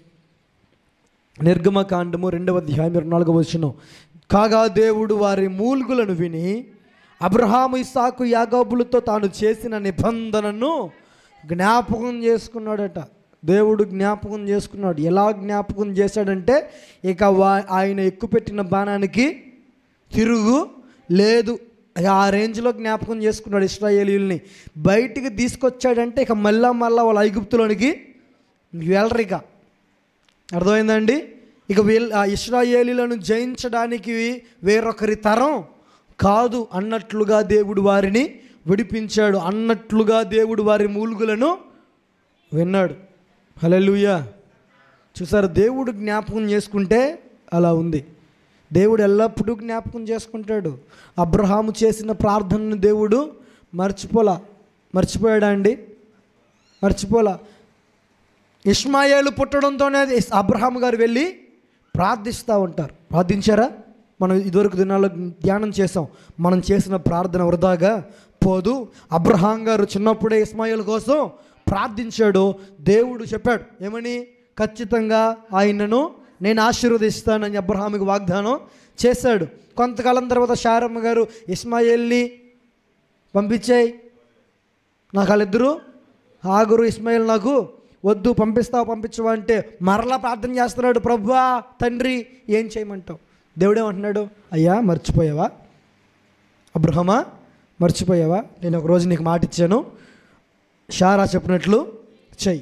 [SPEAKER 1] నిర్గమకాండము రెండవ అధ్యాయం ఇరవై నాలుగవ వచనం కాగా దేవుడు వారి మూల్గులను విని అబ్రహాము ఇసాకు యాగోబులతో తాను చేసిన నిబంధనను జ్ఞాపకం చేసుకున్నాడట దేవుడు జ్ఞాపకం చేసుకున్నాడు ఎలా జ్ఞాపకం చేశాడంటే ఇక వా ఆయన ఎక్కుపెట్టిన బాణానికి తిరుగు లేదు ఇక ఆ రేంజ్లో జ్ఞాపకం చేసుకున్నాడు ఇస్రాయేలీల్ని బయటికి తీసుకొచ్చాడంటే ఇక మళ్ళా మళ్ళా వాళ్ళ ఐగుప్తులోనికి వెళ్ళరిక అర్థమైందండి ఇక వీళ్ళ ఆ ఇస్రాయేలీలను జయించడానికి వేరొకరి తరం కాదు అన్నట్లుగా దేవుడు వారిని విడిపించాడు అన్నట్లుగా దేవుడు వారి మూలుగులను విన్నాడు హల్లెలూయా చూసారు దేవుడు జ్ఞాపకం చేసుకుంటే అలా ఉంది దేవుడు ఎల్లప్పుడూ జ్ఞాపకం చేసుకుంటాడు అబ్రహాము చేసిన ప్రార్థనను దేవుడు మర్చిపోలా మర్చిపోయాడా అండి మర్చిపోలా ఇస్మాయేలు పుట్టడంతోనే ఇస్- అబ్రహాం గారు వెళ్ళి ప్రార్థిస్తూ ఉంటారు ప్రార్థించారా మనం ఇదివరకు దినాల్లో ధ్యానం చేసాం మనం చేసిన ప్రార్థన వృధాగా పోదు అబ్రహాం గారు చిన్నప్పుడే ఇస్మాయిల్ కోసం ప్రార్థించాడు దేవుడు చెప్పాడు ఏమని ఖచ్చితంగా ఆయనను నేను ఆశీర్వదిస్తానని అబ్రహాంకి వాగ్దానం చేశాడు కొంతకాలం తర్వాత శారమ్మ గారు ఇస్మాయిల్ని పంపించాయి నాకు వాళ్ళిద్దరూ ఆగురు ఇస్మాయిల్ నాకు వద్దు పంపిస్తావు పంపించవా అంటే మరలా ప్రార్థన చేస్తున్నాడు ప్రభువా తండ్రి ఏం చేయమంటావు దేవుడేమంటున్నాడు అయ్యా మర్చిపోయావా అబ్రహమా మర్చిపోయావా నేను ఒక రోజు నీకు మాట ఇచ్చాను షారా చెప్పినట్లు చెయ్యి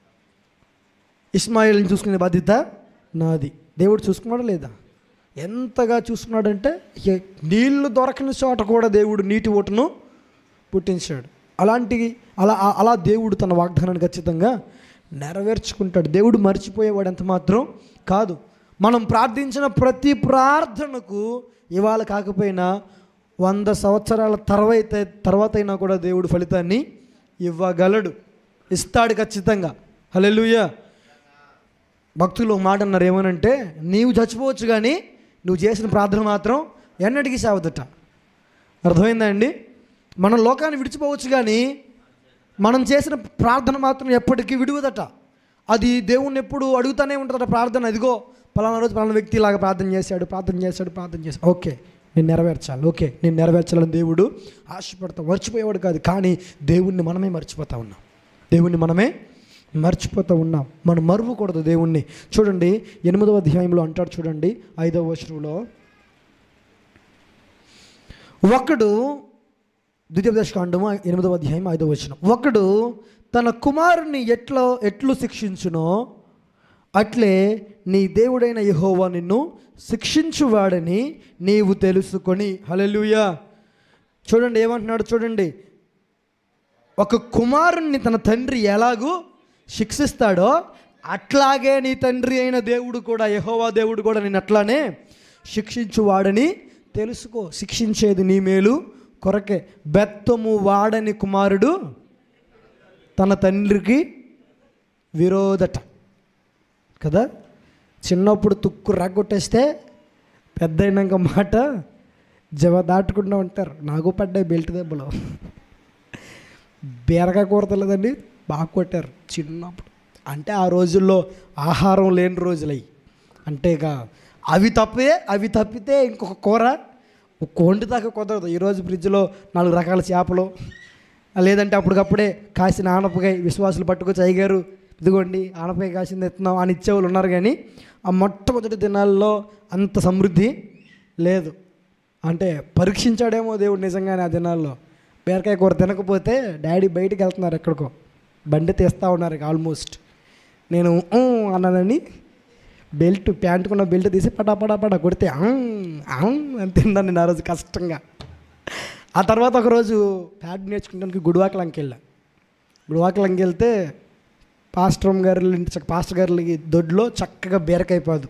[SPEAKER 1] ఇస్మాయిల్ని చూసుకునే బాధ్యత నాది దేవుడు చూసుకున్నాడా లేదా ఎంతగా చూసుకున్నాడంటే ఎ- నీళ్లు దొరకని చోట కూడా దేవుడు నీటి ఓటును పుట్టించాడు అలాంటి అలా ఆ- అలా దేవుడు తన వాగ్దానాన్ని ఖచ్చితంగా నెరవేర్చుకుంటాడు దేవుడు మర్చిపోయేవాడు ఎంత మాత్రం కాదు మనం ప్రార్థించిన ప్రతి ప్రార్థనకు ఇవాళ కాకపోయినా వంద సంవత్సరాల తర్వాత తర్వాత అయినా కూడా దేవుడు ఫలితాన్ని ఇవ్వగలడు ఇస్తాడు ఖచ్చితంగా హల్లెలూయా భక్తులు ఒక మాట అన్నారు ఏమనంటే నీవు చచ్చిపోవచ్చు కానీ నువ్వు చేసిన ప్రార్థన మాత్రం ఎన్నటికీ సావదట అర్థమైందా అండి మనం లోకాన్ని విడిచిపోవచ్చు కానీ మనం చేసిన ప్రార్థన మాత్రం ఎప్పటికీ విడువదట అది దేవుణ్ణి ఎప్పుడు అడుగుతూనే ఉంటుందట ప్రార్థన ఇదిగో పలానా రోజు పలానా వ్యక్తి ఇలాగా ప్రార్థన చేశాడు ప్రార్థన చేశాడు ప్రార్థన చేశాడు ఓకే నేను నెరవేర్చాలి ఓకే నేను నెరవేర్చాలని దేవుడు ఆశపడతా మర్చిపోయేవాడు కాదు కానీ దేవుణ్ణి మనమే మర్చిపోతా ఉన్నాం దేవుణ్ణి మనమే మర్చిపోతూ ఉన్నాం మనం మరువకూడదు దేవుణ్ణి చూడండి ఎనిమిదవ అధ్యాయంలో అంటాడు చూడండి ఐదవ వచనంలో ఒకడు ద్వితీయోపదేశ కాండము ఎనిమిదవ అధ్యాయం ఐదవ వచనం ఒకడు తన కుమారుని ఎట్లా ఎట్లు శిక్షించునో అట్లే నీ దేవుడైన యెహోవా నిన్ను శిక్షించువాడని నీవు తెలుసుకొని హల్లెలూయా చూడండి ఏమంటున్నాడు చూడండి ఒక కుమారుణ్ణి తన తండ్రి ఎలాగూ శిక్షిస్తాడో అట్లాగే నీ తండ్రి అయిన దేవుడు కూడా యెహోవా దేవుడు కూడా నేను అట్లానే శిక్షించువాడని తెలుసుకో శిక్షించేది నీ మేలు కొరకే బెత్తము వాడని కుమారుడు తన తండ్రికి విరోధట కదా చిన్నప్పుడు తుక్కు రగ్గొట్టేస్తే పెద్ద అయినాక మాట జవ దాటుకుంటూ ఉంటారు నాకు పడ్డాయి బెల్ట్ దెబ్బలు బీరకాయ కూర తెలియదండి బాగా కొట్టారు చిన్నప్పుడు అంటే ఆ రోజుల్లో ఆహారం లేని రోజులవి అంటే ఇక అవి తప్పే అవి తప్పితే ఇంకొక కూర ఒక్క వండి దాకా కుదరదు ఈరోజు ఫ్రిడ్జ్లో నాలుగు రకాల చేపలు లేదంటే అప్పటికప్పుడే కాసిన ఆనపకాయ విశ్వాసులు పట్టుకొచ్చి అయ్యగారు ఇదిగోండి ఆనపకాయ కాసింది ఎత్తున్నాం అని ఇచ్చేవాళ్ళు ఉన్నారు కానీ ఆ మొట్టమొదటి దినాల్లో అంత సమృద్ధి లేదు అంటే పరీక్షించాడేమో దేవుడు నిజంగానే ఆ దినాల్లో బీరకాయ కూర తినకపోతే డాడీ బయటికి వెళ్తున్నారు ఎక్కడికో బండి తీస్తూ ఉన్నారు ఇక ఆల్మోస్ట్ నేను "ఊ" అన్నానని బెల్ట్ ప్యాంటుకున్న బెల్ట్ తీసి పడా పడా పడా కొడితే "ఆం, ఆం" అని తిన్నాను నేను ఆ రోజు కష్టంగా ఆ తర్వాత ఒకరోజు ప్యాడ్ నేర్చుకోవడానికి గుడివాకలంకి వెళ్ళా గుడివాకలంకి వెళ్తే పాస్టర్ గారి ఇంటి చక్క పాస్టర్ గారి దొడ్లో చక్కగా బీరకాయ పాదు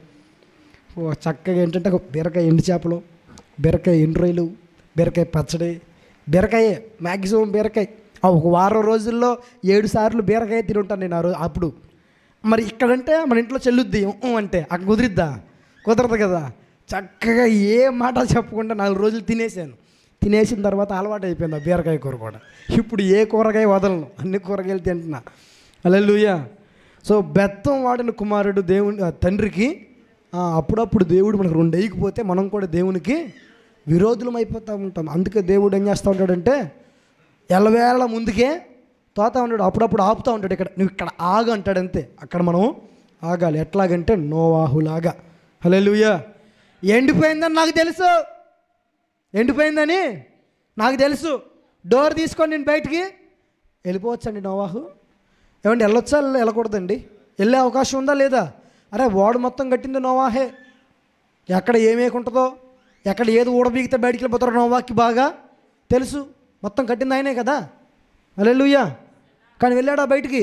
[SPEAKER 1] ఓ చక్కగా ఏంటంటే ఒక బీరకాయ ఎండు చేపలు బీరకాయ ఎండు రొయ్యలు బీరకాయ పచ్చడి బీరకాయే మ్యాక్సిమం బీరకాయ ఆ ఒక వారం రోజుల్లో ఏడు సార్లు బీరకాయ తిని ఉంటాను నేను ఆ రోజు అప్పుడు మరి ఇక్కడంటే మన ఇంట్లో చెల్లుద్ది ఊ అంటే అక్కడ కుదిరిద్దా కుదరదు కదా చక్కగా ఏ మాట చెప్పకుండా నాలుగు రోజులు తినేసాను తినేసిన తర్వాత అలవాటు అయిపోయింది ఆ బీరకాయ కూర కూడా ఇప్పుడు ఏ కూరగాయ వదలను అన్ని కూరగాయలు తింటున్నా అలెలుయ్యా సో బెత్తం వాడిన కుమారుడు దేవుని ఆ తండ్రికి ఆ, అప్పుడప్పుడు దేవుడు మనకు రెండు వేయకపోతే మనం కూడా దేవునికి విరోధులం అయిపోతూ ఉంటాం అందుకే దేవుడు ఏం చేస్తూ ఉంటాడంటే ఎల్లవేళ ముందుకే తోతా ఉంటాడు అప్పుడప్పుడు ఆపుతూ ఉంటాడు ఇక్కడ నువ్వు ఇక్కడ ఆగు అంటాడు అంతే అక్కడ మనం ఆగాలి ఎట్లాగంటే నోవాహులాగా హల్లెలూయా ఎండిపోయిందని నాకు తెలుసు ఎండిపోయిందని నాకు తెలుసు డోర్ తీసుకొని నేను బయటికి వెళ్ళిపోవచ్చండి నోవాహు ఏమండి వెళ్ళొచ్చా వెళ్ళకూడదండి వెళ్ళే అవకాశం ఉందా లేదా అరే వాడు మొత్తం కట్టింది నోవాహే ఎక్కడ ఏమేకుంటుందో ఎక్కడ ఏది ఊడబీగితే బయటికి వెళ్ళిపోతారో నోవాకి బాగా తెలుసు మొత్తం కట్టింది ఆయనే కదా అలెలుయ్యా కానీ వెళ్ళాడా బయటికి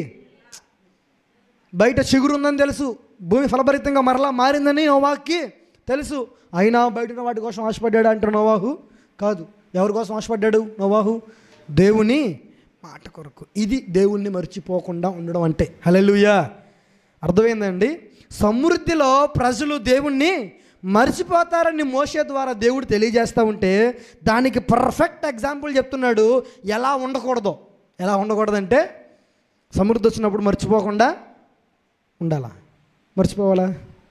[SPEAKER 1] బయట చిగురు ఉందని తెలుసు భూమి ఫలభరితంగా మరలా మారిందని నోవాకి తెలుసు అయినా బయట ఉన్న వాటి కోసం ఆశపడ్డాడు అంటారు నోవాహు కాదు ఎవరి కోసం ఆశపడ్డాడు నోవాహు దేవుని మాట కొరకు ఇది దేవుణ్ణి మర్చిపోకుండా ఉండడం అంటే హలెలుయా అర్థమైందండి సమృద్ధిలో ప్రజలు దేవుణ్ణి మర్చిపోతారని మోసే ద్వారా దేవుడు తెలియజేస్తూ ఉంటే దానికి పర్ఫెక్ట్ ఎగ్జాంపుల్ చెప్తున్నాడు ఎలా ఉండకూడదో ఎలా ఉండకూడదంటే సమృద్ధి వచ్చినప్పుడు మర్చిపోకుండా ఉండాలా మర్చిపోవాలా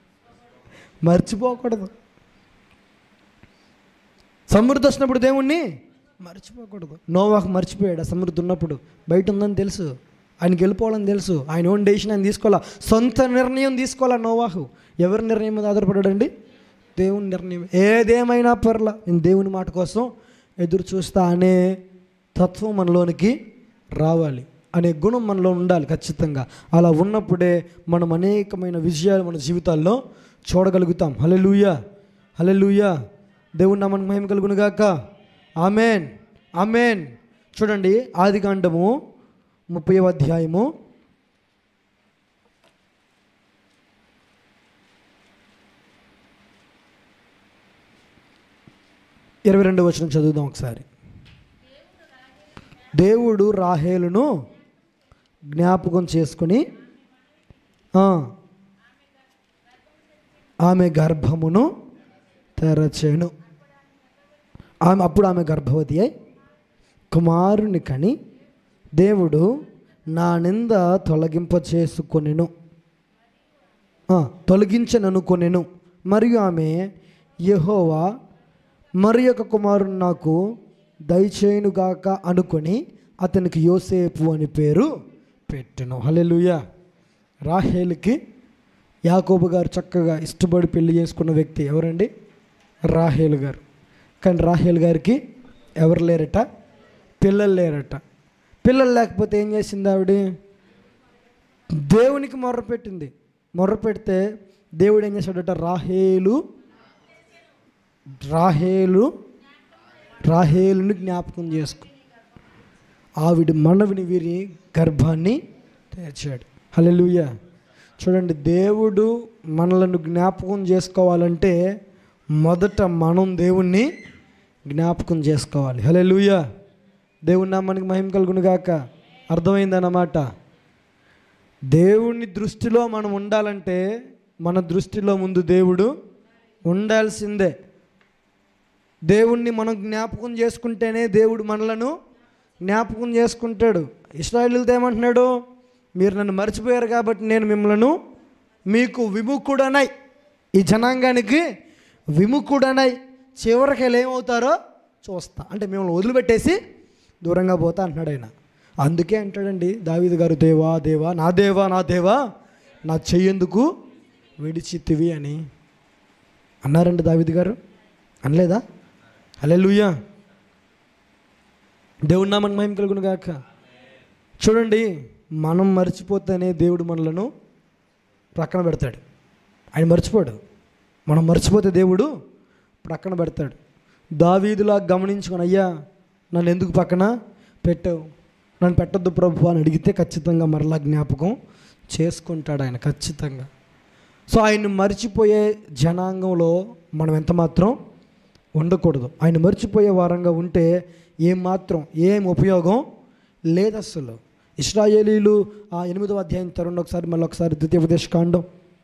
[SPEAKER 1] మర్చిపోకూడదు సమృద్ధి వచ్చినప్పుడు దేవుణ్ణి మర్చిపోకూడదు నోవాకు మర్చిపోయాడు ఆ సమృద్ధి ఉన్నప్పుడు బయట ఉందని తెలుసు ఆయనకి వెళ్ళిపోవాలని తెలుసు ఆయన ఓన్ డెసిషన్ ఆయన తీసుకోవాలా సొంత నిర్ణయం తీసుకోవాలా నోవాహు ఎవరి నిర్ణయం మీద ఆధారపడాడండి దేవుని నిర్ణయం ఏదేమైనా పర్లా నేను దేవుని మాట కోసం ఎదురు చూస్తా అనే తత్వం మనలోనికి రావాలి అనే గుణం మనలో ఉండాలి ఖచ్చితంగా అలా ఉన్నప్పుడే మనం అనేకమైన విజయాలు మన జీవితాల్లో చూడగలుగుతాం హలెలుయా హలెలుయా దేవుని నామనికి మహిమ కలుగునుగాక ఆమెన్ ఆమెన్ చూడండి ఆది కాండము ముప్పై అధ్యాయము ఇరవై రెండు వచనం చదువుదాం ఒకసారి దేవుడు రాహేలును జ్ఞాపకం చేసుకుని ఆ, ఆమె గర్భమును తెరచెను ఆమె అప్పుడు ఆమె గర్భవతి అయి కుమారుని కని దేవుడు నా నింద తొలగింప చేసుకొనెను ఆ, తొలగించననుకొనెను మరియు ఆమె యెహోవా మరి ఒక కుమారుడు నాకు దయచేయునుగాక అనుకొని అతనికి యోసేపు అని పేరు పెట్టెను హల్లెలూయా రాహేలుకి యాకోబు గారు చక్కగా ఇష్టపడి పెళ్లి చేసుకున్న వ్యక్తి ఎవరండి రాహేలు గారు కానీ రాహేల్ గారికి ఎవరు లేరట పిల్లలు లేరట పిల్లలు లేకపోతే ఏం చేసింది ఆవిడ దేవునికి మొర్ర పెట్టింది మొర్ర పెడితే దేవుడు ఏం చేశాడట రాహేలు రాహేలు రాహేలుని జ్ఞాపకం చేసుకో ఆవిడ మనవిని వీరి గర్భాన్ని తెరిచాడు హల్లెలూయా చూడండి దేవుడు మనలను జ్ఞాపకం చేసుకోవాలంటే మొదట మనం దేవుణ్ణి జ్ఞాపకం చేసుకోవాలి హల్లెలూయా దేవుని నామానికి మహిమ కలుగును గాక అర్థమైందన్నమాట దేవుని దృష్టిలో మనం ఉండాలంటే మన దృష్టిలో ముందు దేవుడు ఉండాల్సిందే దేవుణ్ణి మనం జ్ఞాపకం చేసుకుంటేనే దేవుడు మనలను జ్ఞాపకం చేసుకుంటాడు ఇస్రాయలుతో ఏమంటున్నాడు మీరు నన్ను మర్చిపోయారు కాబట్టి నేను మిమ్మల్ని మీకు విముఖుడనై ఈ జనాంగానికి విముఖుడనై చివరికి వీళ్ళు ఏమవుతారో చూస్తా అంటే మిమ్మల్ని వదిలిపెట్టేసి దూరంగా పోతా అంటున్నాడు ఆయన అందుకే అంటాడండి దావీదు గారు దేవా దేవా నా దేవా నా దేవా నా చెయ్యేందుకు విడిచిత్తివి అని అన్నారండి దావీదు గారు అనలేదా హల్లెలూయా దేవుడి నామని మహిమ కలుగును గాక చూడండి మనం మర్చిపోతేనే దేవుడు మనలను ప్రక్కన పెడతాడు ఆయన మర్చిపోడు మనం మర్చిపోతే దేవుడు ప్రక్కన పెడతాడు దావీదులా గమనించుకొని అయ్యా నన్ను ఎందుకు పక్కన పెట్టావు నన్ను పెట్టొద్దు ప్రభు అని అడిగితే ఖచ్చితంగా మరలా జ్ఞాపకం చేసుకుంటాడు ఆయన ఖచ్చితంగా సో ఆయన్ని మర్చిపోయే జనాంగంలో మనం ఎంత మాత్రం ఉండకూడదు ఆయన మర్చిపోయే వారంగా ఉంటే ఏం మాత్రం ఏం ఉపయోగం లేదు అసలు ఇస్రాయేలీలు ఆ ఎనిమిదవ అధ్యాయం తరుణ్ ఒకసారి మళ్ళీ ఒకసారి ద్వితీయ ఉపదేశ కాండం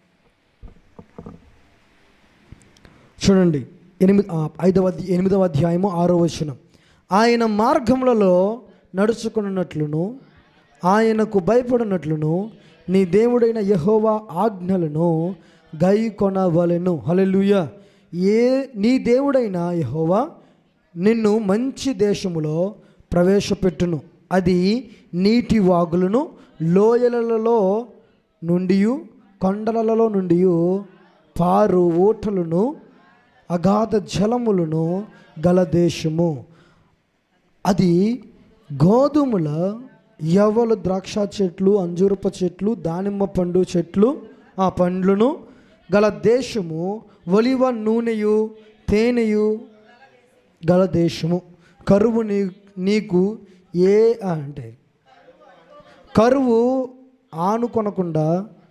[SPEAKER 1] చూడండి ఎనిమిది ఆ, ఐదవ అధ్య- ఎనిమిదవ అధ్యాయము ఆరో వచనం ఆయన మార్గములలో నడుచుకున్నట్లును ఆయనకు భయపడినట్లును నీ దేవుడైన యహోవా ఆజ్ఞలను గై కొనవలెను హల్లెలూయా ఏ నీ దేవుడైన యహోవా నిన్ను మంచి దేశములో ప్రవేశపెట్టును అది నీటి వాగులను లోయలలో నుండి కొండలలో నుండి పారు ఊటలను అగాధ జలములను గల దేశము అది గోధుమల యవల ద్రాక్ష చెట్లు అంజూరప చెట్లు దానిమ్మ పండు చెట్లు ఆ పండ్లను గల దేశము ఒలివ నూనెయు తేనెయు గల దేశము కరువు నీ నీకు ఏ ఆ, అంటే కరువు ఆనుకొనకుండా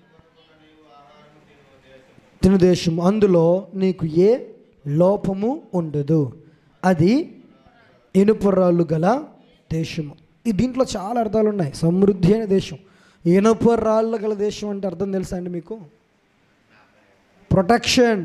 [SPEAKER 1] తిను దేశము అందులో నీకు ఏ లోపము ఉండదు అది ఇనుపరాళ్ళు గల దేశము ఈ దీంట్లో చాలా అర్థాలు ఉన్నాయి సమృద్ధి అయిన దేశం ఇనుప రాళ్ళ గల దేశం అంటే అర్థం తెలుసా అండి మీకు ప్రొటెక్షన్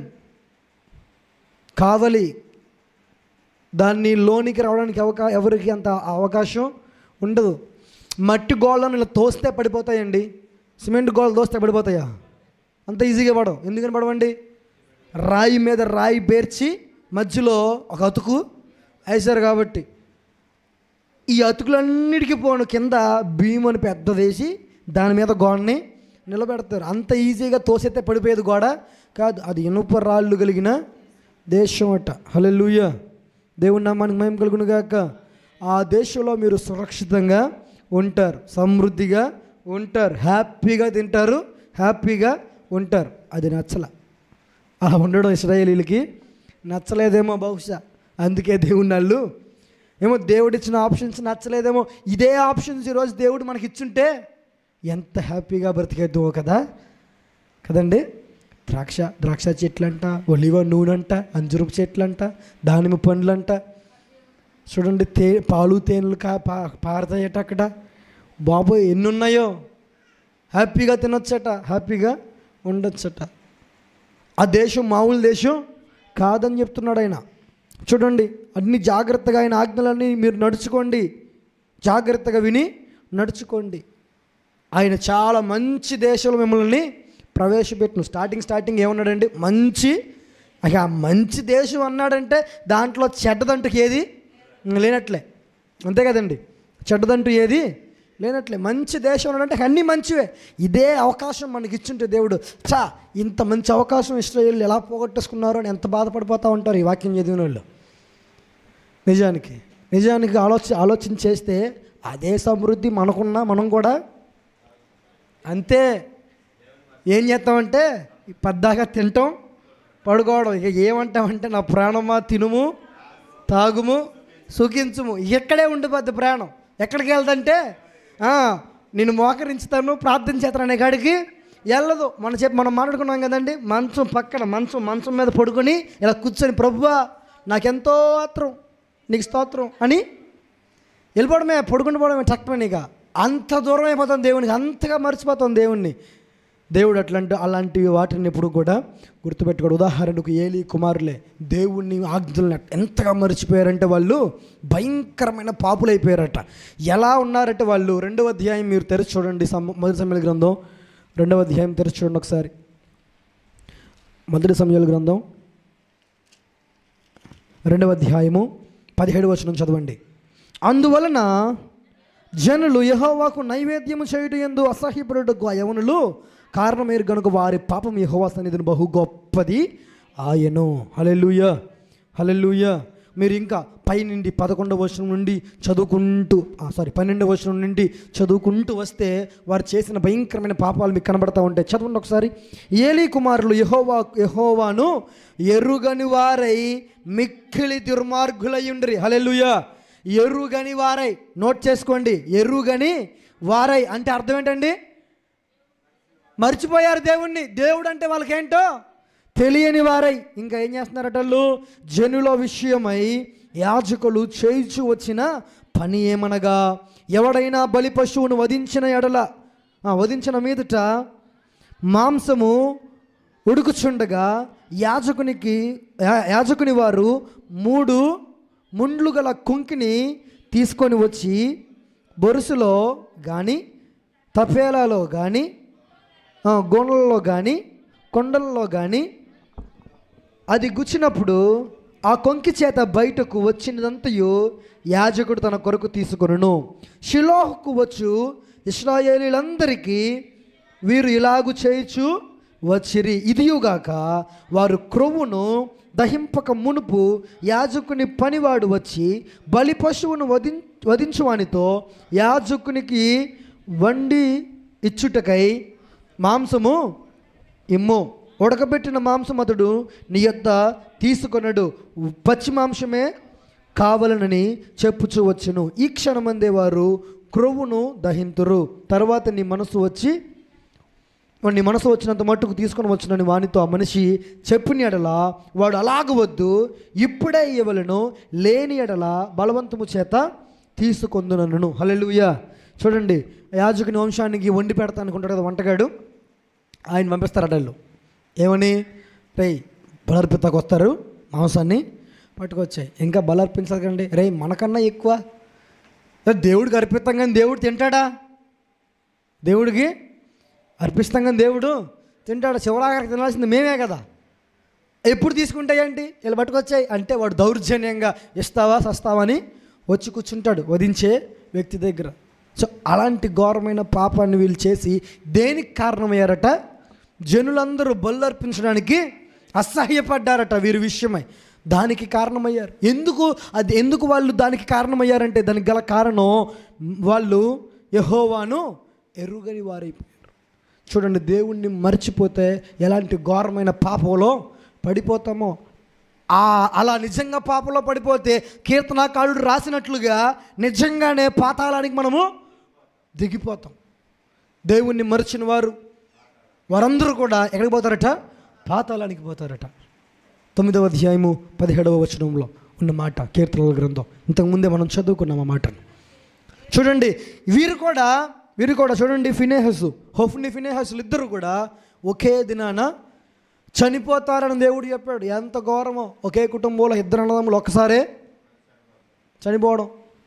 [SPEAKER 1] కావలి దాన్ని లోనికి రావడానికి అవకా ఎవరికి అంత అవకాశం ఉండదు మట్టి గోళ్ళను ఇలా తోస్తే పడిపోతాయండి సిమెంట్ గోళ్ళు తోస్తే పడిపోతాయా అంత ఈజీగా పడవు ఎందుకని పడవండి రాయి మీద రాయి పేర్చి మధ్యలో ఒక అతుకు వేశారు కాబట్టి ఈ అతుకులన్నిటికీ పోను కింద భీమ్ అని పెద్దదేసి దాని మీద గోడని నిలబెడతారు అంత ఈజీగా తోసైతే పడిపోయేది గోడ కాదు అది ఇనుప రాళ్ళు కలిగిన దేశం అట హల్లెలూయ దేవుని నామానికి మహిమ కలుగును గాక ఆ దేశంలో మీరు సురక్షితంగా ఉంటారు సమృద్ధిగా ఉంటారు హ్యాపీగా తింటారు హ్యాపీగా ఉంటారు అది నచ్చల అలా ఉండడం ఇస్రాయేలీలకి నచ్చలేదేమో బహుశా అందుకే దేవుని వాళ్ళు ఏమో దేవుడు ఇచ్చిన ఆప్షన్స్ నచ్చలేదేమో ఇదే ఆప్షన్స్ ఈరోజు దేవుడు మనకి ఇచ్చుంటే ఎంత హ్యాపీగా బ్రతికేద్దామో కదా కదండి ద్రాక్ష ద్రాక్ష చెట్లంట ఒలివ నూనెంట అంజురుపు చెట్లంట దానిమ్మ పండ్లంట చూడండి తే పాలు తేనెలు కా పా పారతాయట అక్కడ బాబోయ్ ఎన్ని ఉన్నాయో హ్యాపీగా తినొచ్చట హ్యాపీగా ఉండొచ్చట ఆ దేశం మామూలు దేశం కాదని చెప్తున్నాడు ఆయన చూడండి అన్ని జాగ్రత్తగా ఆయన ఆజ్ఞలన్నీ మీరు నడుచుకోండి జాగ్రత్తగా విని నడుచుకోండి ఆయన చాలా మంచి దేశంలో మిమ్మల్ని ప్రవేశపెట్టును స్టార్టింగ్ స్టార్టింగ్ ఏమన్నాడండి మంచి ఇక ఆ మంచి దేశం అన్నాడంటే దాంట్లో చెడ్డదంటూ ఏది లేనట్లే అంతే కదండి చెడ్డదంటూ ఏది లేనట్లే మంచి దేశం అన్నాడంటే అన్నీ మంచివే ఇదే అవకాశం మనకి ఇచ్చుంటే దేవుడు చా ఇంత మంచి అవకాశం ఇస్రాయేల్ ఎలా పోగొట్టేసుకున్నారు అని ఎంత బాధపడిపోతూ ఉంటారు ఈ వాక్యం చదివిన వాళ్ళు నిజానికి నిజానికి ఆలోచన ఆలోచన చేస్తే అదే సమృద్ధి మనకున్నా మనం కూడా అంతే ఏం చేస్తామంటే ఈ పద్దాగా తింటాం పడుకోవడం ఇక ఏమంటామంటే నా ప్రాణమా తినుము తాగుము సుఖించుము ఎక్కడే ఉండిపోద్ది ప్రాణం ఎక్కడికి వెళ్దంటే ఆ, నేను మోకరించుతాను ప్రార్థన చేస్తాను అనే కాడికి వెళ్ళదు మన చెప్పి మనం మాట్లాడుకున్నాం కదండి మంచం పక్కన మంచం మంచం మీద పడుకొని ఇలా కూర్చొని ప్రభువా నాకెంతో ఆత్రం నీకు స్తోత్రం అని వెళ్ళిపోవడమే పడుకుని పోవడమే చక్కమని ఇక అంత దూరం అయిపోతాం దేవునికి అంతగా మర్చిపోతాం దేవుణ్ణి దేవుడు అట్లాంటి అలాంటి వాటిని ఎప్పుడు కూడా గుర్తుపెట్టుకోడు ఉదాహరణకు ఏలి కుమారులే దేవుణ్ణి ఆజ్ఞలను ఎంతగా మర్చిపోయారంటే వాళ్ళు భయంకరమైన పాపులైపోయారట ఎలా ఉన్నారంటే వాళ్ళు రెండవ అధ్యాయం మీరు తెరిచి చూడండి సమ మొదటి సమయాల గ్రంథం రెండవ అధ్యాయం తెరిచి చూడండి ఒకసారి మొదటి సమయాల గ్రంథం రెండవ అధ్యాయము పదిహేడు వచనం చదవండి అందువలన జనులు యహోవాకు నైవేద్యము చేయుట ఎందు అసహ్యపడుటకు ఆ యవనులు కారణమేరు గనుక వారి పాపం యహోవా సన్నిధిని బహు గొప్పది ఆయను హలెలుయ హలెలుయ మీరు ఇంకా పైనుండి పదకొండవ వచనం నుండి చదువుకుంటూ సారీ పన్నెండవ వచనం నుండి చదువుకుంటూ వస్తే వారు చేసిన భయంకరమైన పాపాలు మీకు కనబడతా ఉంటాయి చదవండి ఒకసారి ఏలీ కుమారులు యహోవా యహోవాను ఎరుగని వారై మిక్కిలి దుర్మార్గులయ్యుండ్రి హలెలుయా ఎరుగని వారై నోట్ చేసుకోండి ఎరుగని వారై అంటే అర్థం ఏంటండి మర్చిపోయారు దేవుణ్ణి దేవుడు అంటే వాళ్ళకేంటో తెలియని వారై ఇంకా ఏం చేస్తున్నారట వాళ్ళు జనుల విషయమై యాజకులు చేయించు వచ్చిన పని ఏమనగా ఎవడైనా బలి పశువును వధించిన ఎడల ఆ, వధించిన మీదట మాంసము ఉడుకుచుండగా యాజకునికి యా- యాజకుని వారు మూడు ముండ్లు గల కుంకిని తీసుకొని వచ్చి బొరుసులో కానీ తపేలాలో కానీ గోనలలో కానీ కొండలలో కానీ అది గుచ్చినప్పుడు ఆ కొంకి చేత బయటకు వచ్చినదంతయు యాజకుడు తన కొరకు తీసుకొనును షిలోహుకు వచ్చు ఇస్రాయేలీలందరికీ వీరు ఇలాగు చేయుచు వచ్చిరి ఇదియుగాక వారు క్రొవ్వును దహింపక మునుపు యాజకుని పనివాడు వచ్చి బలి పశువును వధిం వధించువానితో యాజకునికి వండి ఇచ్చుటకై మాంసము ఇమ్ము ఉడకబెట్టిన మాంసం అతడు నీ యొద్ద తీసుకొనడు పచ్చి మాంసమే కావాలనని చెప్పుచూ వచ్చును ఈ క్షణమందే వారు క్రొవ్వును దహింతురు తర్వాత నీ మనసు వచ్చి నీ మనసు వచ్చినంత మట్టుకు తీసుకొని వచ్చినని వానితో ఆ మనిషి చెప్పిన ఎడల వాడు అలాగ వద్దు ఇప్పుడే ఇవ్వలను లేని ఎడల బలవంతము చేత తీసుకొందునను హల్లెలూయా చూడండి యాజకుని వంశానికి వండి పెడతా అనుకుంటాడు కదా వంటగాడు ఆయన పంపిస్తారు అడళ్ళు ఏమని రే బలర్పితకు వస్తారు మాంసాన్ని పట్టుకొచ్చాయి ఇంకా బలర్పించకండి రే మనకన్నా ఎక్కువ ఏ, దేవుడికి అర్పిస్తాం కానీ దేవుడు తింటాడా దేవుడికి అర్పిస్తాం కానీ దేవుడు తింటాడు చివరాఖరికి తినాల్సింది మేమే కదా ఎప్పుడు తీసుకుంటాయి ఏంటి వీళ్ళు పట్టుకొచ్చాయి అంటే వాడు దౌర్జన్యంగా ఇస్తావా సస్తావా అని వచ్చి కూర్చుంటాడు వధించే వ్యక్తి దగ్గర సో అలాంటి ఘోరమైన పాపాన్ని వీళ్ళు చేసి దేనికి కారణమయ్యారట జనులందరూ బల్లర్పించడానికి అసహ్యపడ్డారట వీరి విషయమై దానికి కారణమయ్యారు ఎందుకు అది ఎందుకు వాళ్ళు దానికి కారణమయ్యారంటే దానికి గల కారణం వాళ్ళు యహోవాను ఎరుగని వారైపోయారు చూడండి దేవుణ్ణి మర్చిపోతే ఎలాంటి ఘోరమైన పాపంలో పడిపోతామో ఆ అలా నిజంగా పాపంలో పడిపోతే కీర్తనాకారుడు రాసినట్లుగా నిజంగానే పాతాళానికి మనము దిగిపోతాం దేవుణ్ణి మరిచిన వారు వారందరూ కూడా ఎక్కడికి పోతారట పాతాళానికి పోతారట తొమ్మిదవ అధ్యాయము పదిహేడవ వచనంలో ఉన్న మాట కీర్తనల గ్రంథం ఇంతకుముందే మనం చదువుకున్నాం ఆ మాటను చూడండి వీరు కూడా వీరు కూడా చూడండి ఫినేహస్ హోఫ్ని ఫినేహస్లు ఇద్దరు కూడా ఒకే దినాన చనిపోతారని దేవుడు చెప్పాడు ఎంత ఘోరమో ఒకే కుటుంబంలో ఇద్దరు అన్నదమ్ములు ఒక్కసారే చనిపోవడం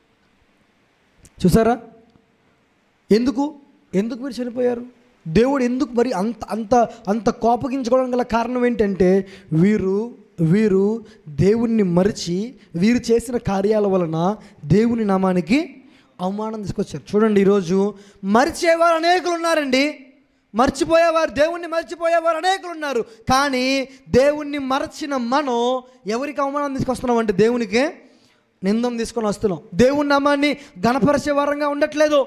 [SPEAKER 1] చూసారా ఎందుకు ఎందుకు మీరు చనిపోయారు దేవుడు ఎందుకు మరి అంత అంత అంత కోపగించుకోవడం గల కారణం ఏంటంటే వీరు వీరు దేవుణ్ణి మరిచి వీరు చేసిన కార్యాల వలన దేవుని నామానికి అవమానం తీసుకొచ్చారు చూడండి ఈరోజు మరిచేవారు అనేకులు ఉన్నారండి మర్చిపోయేవారు దేవుణ్ణి మర్చిపోయేవారు అనేకులు ఉన్నారు కానీ దేవుణ్ణి మరచిన మనం ఎవరికి అవమానం తీసుకొస్తున్నాం అంటే దేవునికి నిందం తీసుకొని వస్తున్నాం దేవుని నామాన్ని గణపరిచే వారంగా ఉండట్లేదు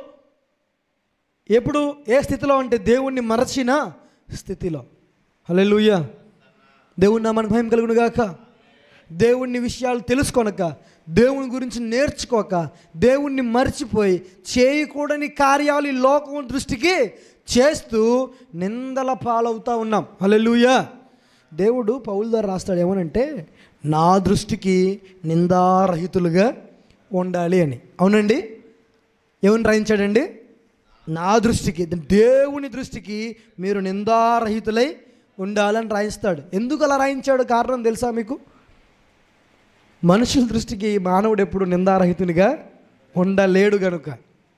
[SPEAKER 1] ఎప్పుడు ఏ స్థితిలో అంటే దేవుణ్ణి మరచిన స్థితిలో హల్లెలూయా దేవుని నామానికి భయం కలుగును గాక దేవుణ్ణి విషయాలు తెలుసుకొనక దేవుని గురించి నేర్చుకోక దేవుణ్ణి మర్చిపోయి చేయకూడని కార్యాలు ఈ లోకం దృష్టికి చేస్తూ నిందల పాలవుతా ఉన్నాం హల్లెలూయా దేవుడు పౌల ద్వారా రాస్తాడు ఏమనంటే నా దృష్టికి నిందారహితులుగా ఉండాలి అని అవునండి ఏమని రాయించాడండి నా దృష్టికి దేవుని దృష్టికి మీరు నిందారహితులై ఉండాలని రాయిస్తాడు ఎందుకు అలా రాయించాడు కారణం తెలుసా మీకు మనుషుల దృష్టికి మానవుడు ఎప్పుడు నిందారహితునిగా ఉండలేడు గనుక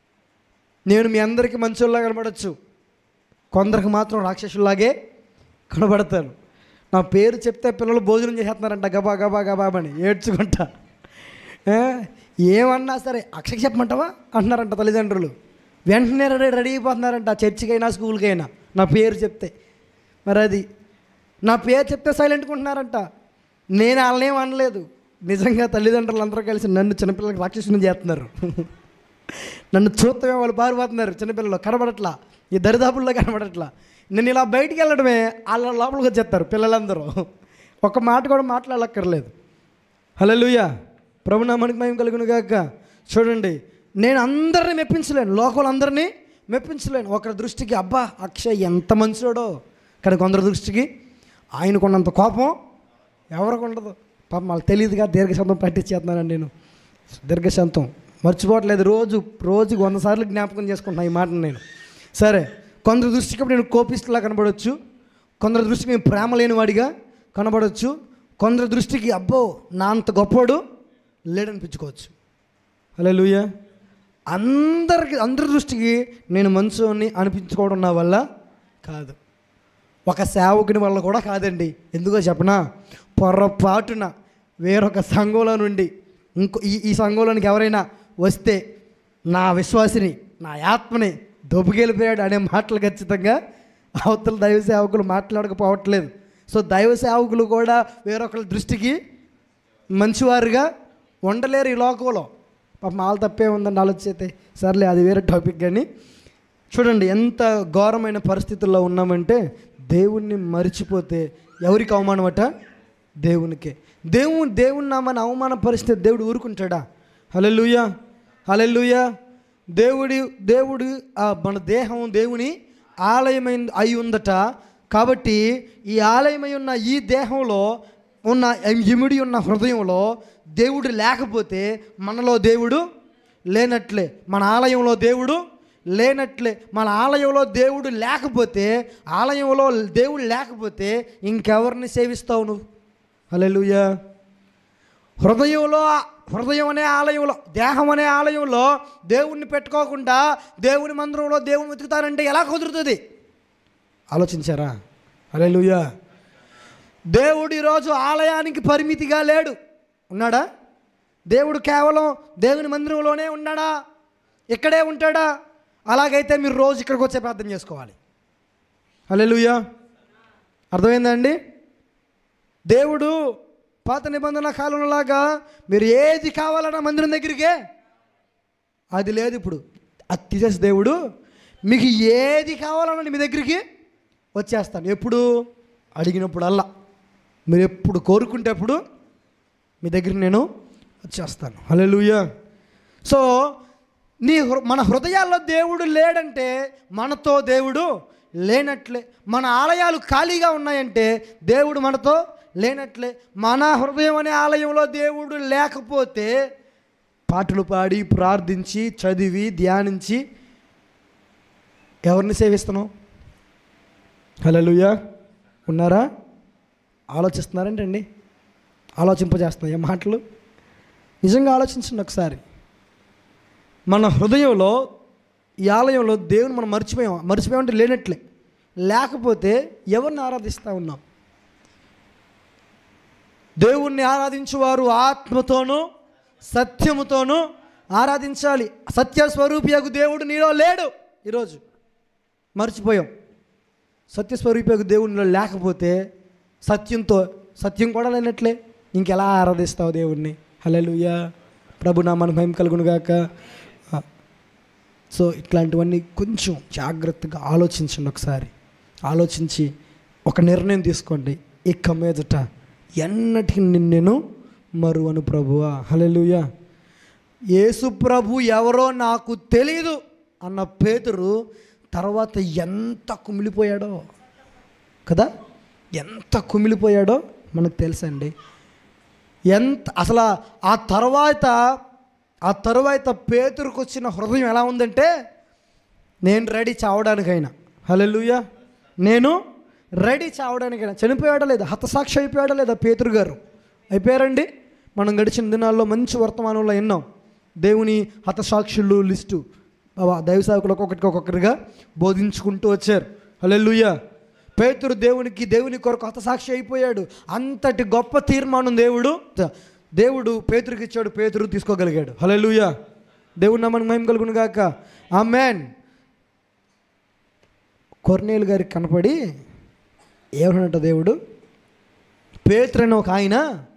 [SPEAKER 1] నేను మీ అందరికీ మంచోళ్ళగా కనబడచ్చు కొందరికి మాత్రం రాక్షసులాగే కనబడతాను నా పేరు చెప్తే పిల్లలు భోజనం చేసేస్తున్నారంట గబా గబా గబా అని ఏడ్చుకుంటా ఏ, ఏమన్నా సరే అక్షకి చెప్పమంటావా అంటున్నారంట తల్లిదండ్రులు వెంటనే రెడీ రెడీ అయిపోతున్నారంట చర్చికైనా స్కూల్కైనా నా పేరు చెప్తే మరి అది నా పేరు చెప్తే సైలెంట్గా ఉంటున్నారంట నేను వాళ్ళనేం అనలేదు నిజంగా తల్లిదండ్రులు అందరూ కలిసి నన్ను చిన్నపిల్లలకి రాక్షసుని చేస్తున్నారు నన్ను చూస్తమే వాళ్ళు పారిపోతున్నారు చిన్నపిల్లలు కనబడట్లా ఈ దరిదాపుల్లో కనబడట్లా నేను ఇలా బయటికి వెళ్ళడమే వాళ్ళ లోపలికి వచ్చేస్తారు పిల్లలందరూ ఒక మాట కూడా మాట్లాడక్కర్లేదు హలోయ ప్రభునామానికి మేము కలుగును గాక చూడండి నేను అందరిని మెప్పించలేను లోకల్ అందరినీ మెప్పించలేను ఒకరి దృష్టికి అబ్బా అక్షయ్ ఎంత మంచివాడో కానీ కొందరి దృష్టికి ఆయనకున్నంత కోపం ఎవరికి ఉండదు పాపం వాళ్ళకి తెలియదుగా దీర్ఘశాంతం పట్టించేస్తున్నానండి నేను దీర్ఘశాంతం మర్చిపోవట్లేదు రోజు రోజుకి వంద సార్లు జ్ఞాపకం చేసుకుంటున్నాను ఈ మాటను నేను సరే కొందరి దృష్టికి అప్పుడు నేను కోపిస్తులా కనబడవచ్చు కొందరి దృష్టికి నేను ప్రేమ లేనివాడిగా కనబడవచ్చు కొందరి దృష్టికి అబ్బో నా అంత గొప్పోడు లేడనిపించుకోవచ్చు హలో లూయ అందరికి అందరి దృష్టికి నేను మంచోని అనిపించుకోవడం నా వల్ల కాదు ఒక సేవకుని వల్ల కూడా కాదండి ఎందుకో చెప్పనా పొరపాటున వేరొక సంఘంలో నుండి ఇంకో ఈ ఈ సంఘంలోనికి ఎవరైనా వస్తే నా విశ్వాసిని నా ఆత్మని దొబ్బుకెళ్ళిపోయాడు అనే మాటలు ఖచ్చితంగా అవతల దైవ సేవకులు మాట్లాడకపోవట్లేదు సో దైవ సేవకులు కూడా వేరొకరి దృష్టికి మంచివారుగా ఉండలేరు ఈ లోకంలో పాపం వాళ్ళ తప్పే ఉందండి ఆలోచిస్తే సర్లే అది వేరే టాపిక్ కానీ చూడండి ఎంత ఘోరమైన పరిస్థితుల్లో ఉన్నామంటే దేవుణ్ణి మరిచిపోతే ఎవరికి అవమానం అట దేవునికే దేవుని దేవుని నామాన్ని అవమాన పరిస్థితి దేవుడు ఊరుకుంటాడా హలెలుయా హలెలుయా దేవుడి దేవుడు ఆ మన దేహం దేవుని ఆలయమై అయి ఉందట కాబట్టి ఈ ఆలయమై ఉన్న ఈ దేహంలో ఉన్న ఇమిడి ఉన్న హృదయంలో దేవుడు లేకపోతే మనలో దేవుడు లేనట్లే మన ఆలయంలో దేవుడు లేనట్లే మన ఆలయంలో దేవుడు లేకపోతే ఆలయంలో దేవుడు లేకపోతే ఇంకెవరిని సేవిస్తావు నువ్వు హల్లెలూయా హృదయంలో హృదయం అనే ఆలయంలో దేహం అనే ఆలయంలో దేవుణ్ణి పెట్టుకోకుండా దేవుని మందిరంలో దేవుని వెతుకుతానంటే ఎలా కుదురుతుంది ఆలోచించారా హల్లెలూయా దేవుడు ఈరోజు ఆలయానికి పరిమితిగా లేడు ఉన్నాడా దేవుడు కేవలం దేవుని మందిరంలోనే ఉన్నాడా ఇక్కడే ఉంటాడా అలాగైతే మీరు రోజు ఇక్కడికి వచ్చే ప్రార్థన చేసుకోవాలి హల్లెలూయా అర్థమైందండి దేవుడు పాత నిబంధన కాలంలాగా మీరు ఏది కావాలన్నా మందిరం దగ్గరికే అది లేదు ఇప్పుడు అది తీసేసి దేవుడు మీకు ఏది కావాలన్నా మీ దగ్గరికి వచ్చేస్తాను ఎప్పుడు అడిగినప్పుడు అల్లా మీరు ఎప్పుడు కోరుకుంటే అప్పుడు మీ దగ్గర నేను వచ్చేస్తాను హల్లెలూయా సో నీ హృ- మన హృదయాల్లో దేవుడు లేడంటే మనతో దేవుడు లేనట్లే మన ఆలయాలు ఖాళీగా ఉన్నాయంటే దేవుడు మనతో లేనట్లే మన హృదయం అనే ఆలయంలో దేవుడు లేకపోతే పాటలు పాడి ప్రార్థించి చదివి ధ్యానించి ఎవరిని సేవిస్తున్నాం హలోయ ఉన్నారా ఆలోచిస్తున్నారేంటండి ఆలోచింపజేస్తున్నాయి ఈ మాటలు నిజంగా ఆలోచించండి ఒకసారి మన హృదయంలో ఈ ఆలయంలో దేవుని మనం మర్చిపోయాం మర్చిపోయామంటే లేనట్లే లేకపోతే ఎవరిని ఆరాధిస్తూ ఉన్నాం దేవుణ్ణి ఆరాధించువారు ఆత్మతోనూ సత్యముతోనూ ఆరాధించాలి సత్య స్వరూపియకు దేవుడు నీలో లేడు ఈరోజు మర్చిపోయాం సత్యస్వరూపకు దేవునిలో లేకపోతే సత్యంతో సత్యం కూడా లేనట్లే ఇంకెలా ఆరాధిస్తావు దేవుణ్ణి హల్లెలూయా ప్రభు నా మన భయం కలుగును గాక సో ఇట్లాంటివన్నీ కొంచెం జాగ్రత్తగా ఆలోచించండి ఒకసారి ఆలోచించి ఒక నిర్ణయం తీసుకోండి ఇక మీదట ఎన్నటికి నిన్ను మరువను ప్రభువా హల్లెలూయా యేసు ప్రభు ఎవరో నాకు తెలియదు అన్న పేతురు తర్వాత ఎంత కుమిలిపోయాడో కదా ఎంత కుమిలిపోయాడో మనకు తెలుసండి ఎంత అసలు ఆ తర్వాత ఆ తరువాత పేతురుకు వచ్చిన హృదయం ఎలా ఉందంటే నేను రెడీ చావడానికైనా హల్లెలూయా నేను రెడీ చావడానికైనా చనిపోయాడా లేదా హతసాక్షి అయిపోయాడా లేదా పేతురు గారు అయిపోయారండి మనం గడిచిన దినాల్లో మంచి వర్తమానంలో విన్నాం దేవుని హతసాక్షులు లిస్టు బాబా దైవ సేవకులు ఒక్కొక్కరికి ఒక్కొక్కరిగా బోధించుకుంటూ వచ్చారు హల్లెలూయా పేతురు దేవునికి దేవుని కొరకు హతసాక్షి అయిపోయాడు అంతటి గొప్ప తీర్మానం దేవుడు దేవుడు పేతురికి ఇచ్చాడు పేతురు తీసుకోగలిగాడు హల్లెలూయా దేవుడు నమ్మని మహిమ కలుగును గాక ఆ మ్యాన్ కొర్నేలు గారికి కనపడి ఏమన్నట్ట దేవుడు పేతురని ఒక ఆయన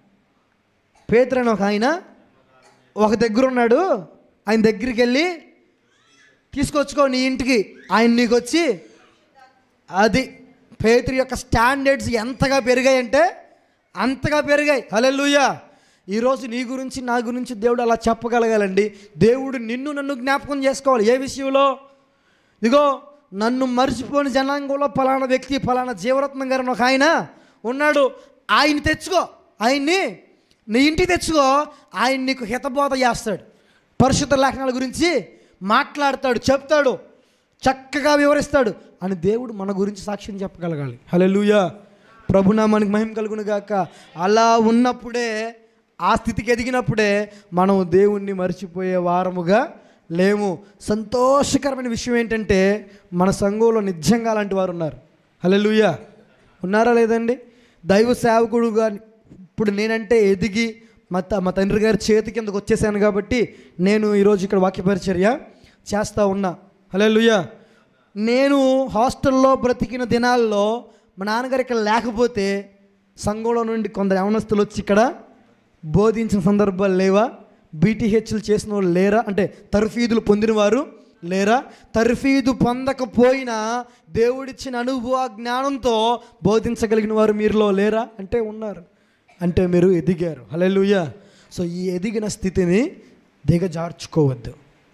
[SPEAKER 1] పేతురని ఒక ఆయన ఒక దగ్గర ఉన్నాడు ఆయన దగ్గరికి వెళ్ళి తీసుకొచ్చుకో నీ ఇంటికి ఆయన నీకు వచ్చి అది పేతురు యొక్క స్టాండర్డ్స్ ఎంతగా పెరిగాయంటే అంతగా పెరిగాయి హలెలుయా ఈరోజు నీ గురించి నా గురించి దేవుడు అలా చెప్పగలగాలండి దేవుడు నిన్ను నన్ను జ్ఞాపకం చేసుకోవాలి ఏ విషయంలో ఇదిగో నన్ను మర్చిపోని జనాంగంలో ఫలానా వ్యక్తి ఫలానా జీవరత్నం గారు ఒక ఆయన ఉన్నాడు ఆయన తెచ్చుకో ఆయన్ని నీ ఇంటికి తెచ్చుకో ఆయన నీకు హితబోధ చేస్తాడు పరిశుద్ధ లేఖనాల గురించి మాట్లాడతాడు చెప్తాడు చక్కగా వివరిస్తాడు అని దేవుడు మన గురించి సాక్ష్యం చెప్పగలగాలి హల్లెలూయా ప్రభునామానికి మహిమ కలుగును గాక అలా ఉన్నప్పుడే ఆ స్థితికి ఎదిగినప్పుడే మనం దేవుణ్ణి మర్చిపోయే వారముగా లేము సంతోషకరమైన విషయం ఏంటంటే మన సంఘంలో నిజంగా అలాంటి వారు ఉన్నారు హల్లెలూయా ఉన్నారా లేదండి దైవ సేవకుడుగా ఇప్పుడు నేనంటే ఎదిగి మా త- మా తండ్రి గారి చేతి కిందకు వచ్చేసాను కాబట్టి నేను ఈరోజు ఇక్కడ వాక్య పరిచర్య చేస్తూ ఉన్నా హల్లెలూయా నేను హాస్టల్లో బ్రతికిన దినాల్లో మా నాన్నగారు ఇక్కడ లేకపోతే సంఘంలో నుండి కొందరు యవనస్తులు వచ్చి ఇక్కడ బోధించిన సందర్భాలు లేవా బీటీహెచ్లు చేసిన వాళ్ళు లేరా అంటే తర్ఫీదులు పొందినవారు లేరా తర్ఫీదు పొందకపోయినా దేవుడిచ్చిన అనుభవ జ్ఞానంతో బోధించగలిగిన వారు మీరులో లేరా అంటే ఉన్నారు అంటే మీరు ఎదిగారు హల్లెలూయా సో ఈ ఎదిగిన స్థితిని దిగజార్చుకోవద్దు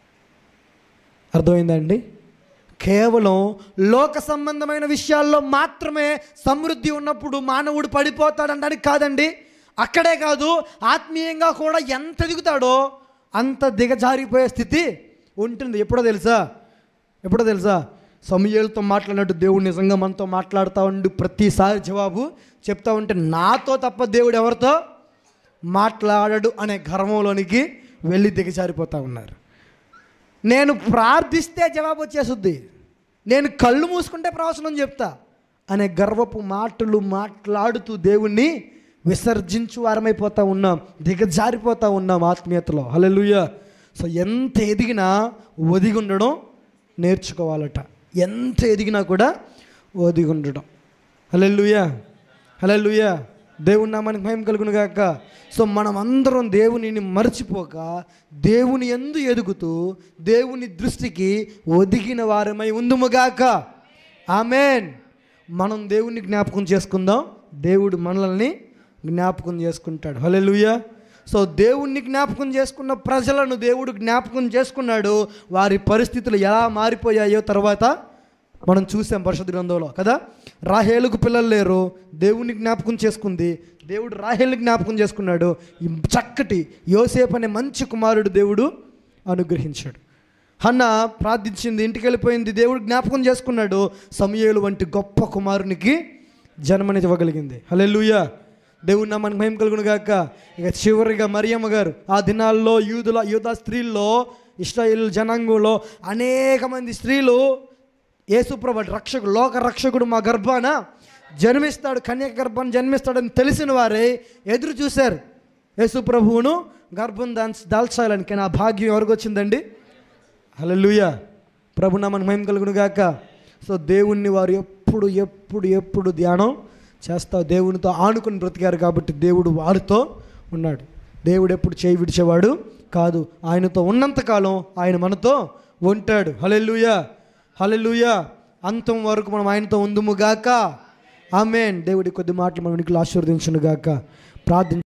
[SPEAKER 1] అర్థమైందండి కేవలం లోక సంబంధమైన విషయాల్లో మాత్రమే సమృద్ధి ఉన్నప్పుడు మానవుడు పడిపోతాడనడానికి కాదండి అక్కడే కాదు ఆత్మీయంగా కూడా ఎంత ఎదుగుతాడో అంత దిగజారిపోయే స్థితి ఉంటుంది ఎప్పుడో తెలుసా ఎప్పుడో తెలుసా సమయాలతో మాట్లాడినట్టు దేవుడు నిజంగా మనతో మాట్లాడుతూ ఉండి ప్రతిసారి జవాబు చెప్తా ఉంటే నాతో తప్ప దేవుడు ఎవరితో మాట్లాడడు అనే గర్వంలోనికి వెళ్ళి దిగజారిపోతూ ఉన్నారు నేను ప్రార్థిస్తే జవాబు వచ్చేస్తుంది నేను కళ్ళు మూసుకుంటే ప్రవచనం చెప్తా అనే గర్వపు మాటలు మాట్లాడుతూ దేవుణ్ణి విసర్జించు వారమైపోతా ఉన్నాం దిగజారిపోతా ఉన్నాం ఆత్మీయతలో హల్లెలూయా సో ఎంత ఎదిగినా ఒదిగి ఉండడం నేర్చుకోవాలట ఎంత ఎదిగినా కూడా ఒదిగి ఉండడం హల్లెలూయా హల్లెలూయా దేవుని నామానికి మహిమ కలుగును గాక సో మనం అందరం దేవునిని మర్చిపోక దేవుని ఎందు ఎదుగుతూ దేవుని దృష్టికి ఒదిగిన వారమై ఉందుముగాక ఆమెన్ మనం దేవుని జ్ఞాపకం చేసుకుందాం దేవుడు మనల్ని జ్ఞాపకం చేసుకుంటాడు హల్లెలూయా సో దేవుణ్ణి జ్ఞాపకం చేసుకున్న ప్రజలను దేవుడు జ్ఞాపకం చేసుకున్నాడు వారి పరిస్థితులు ఎలా మారిపోయాయో తర్వాత మనం చూసాం పరిశుద్ధ గ్రంథంలో కదా రాహేలుకు పిల్లలు లేరు దేవుని జ్ఞాపకం చేసుకుంది దేవుడు రాహేలు జ్ఞాపకం చేసుకున్నాడు ఈ చక్కటి యోసేపు అనే మంచి కుమారుడు దేవుడు అనుగ్రహించాడు హన్న ప్రార్థించింది ఇంటికి వెళ్ళిపోయింది దేవుడు జ్ఞాపకం చేసుకున్నాడు సమయలు వంటి గొప్ప కుమారునికి జన్మనివ్వగలిగింది హల్లెలూయా దేవుడు నామానికి మహిమ కలుగును గాక ఇక చివరిగా మరియమ్మ గారు ఆ దినాల్లో యూదుల యూద స్త్రీల్లో ఇస్రాయేల్ జనాంగంలో అనేక మంది స్త్రీలు యేసుప్రభు రక్షకుడు లోక రక్షకుడు మా గర్భాన జన్మిస్తాడు కన్యక గర్భాన్ని జన్మిస్తాడని తెలిసిన వారే ఎదురు చూశారు యేసు ప్రభువును గర్భం దాల్చ దాల్చాలని కానీ ఆ భాగ్యం ఎవరికి వచ్చిందండి హల్లెలూయా ప్రభు నామని మహిమ కలుగును గాక సో దేవుణ్ణి వారు ఎప్పుడు ఎప్పుడు ఎప్పుడు ధ్యానం చేస్తా దేవునితో ఆనుకుని బ్రతికారు కాబట్టి దేవుడు వారితో ఉన్నాడు దేవుడు ఎప్పుడు చేయి విడిచేవాడు కాదు ఆయనతో ఉన్నంతకాలం ఆయన మనతో ఉంటాడు హలెలుయా హలెలుయా అంతం వరకు మనం ఆయనతో ఉందుము గాక ఆమెన్ దేవుడి కొద్ది మాటలు మన వెనుకలు ఆశీర్వదించును గాక ప్రార్థన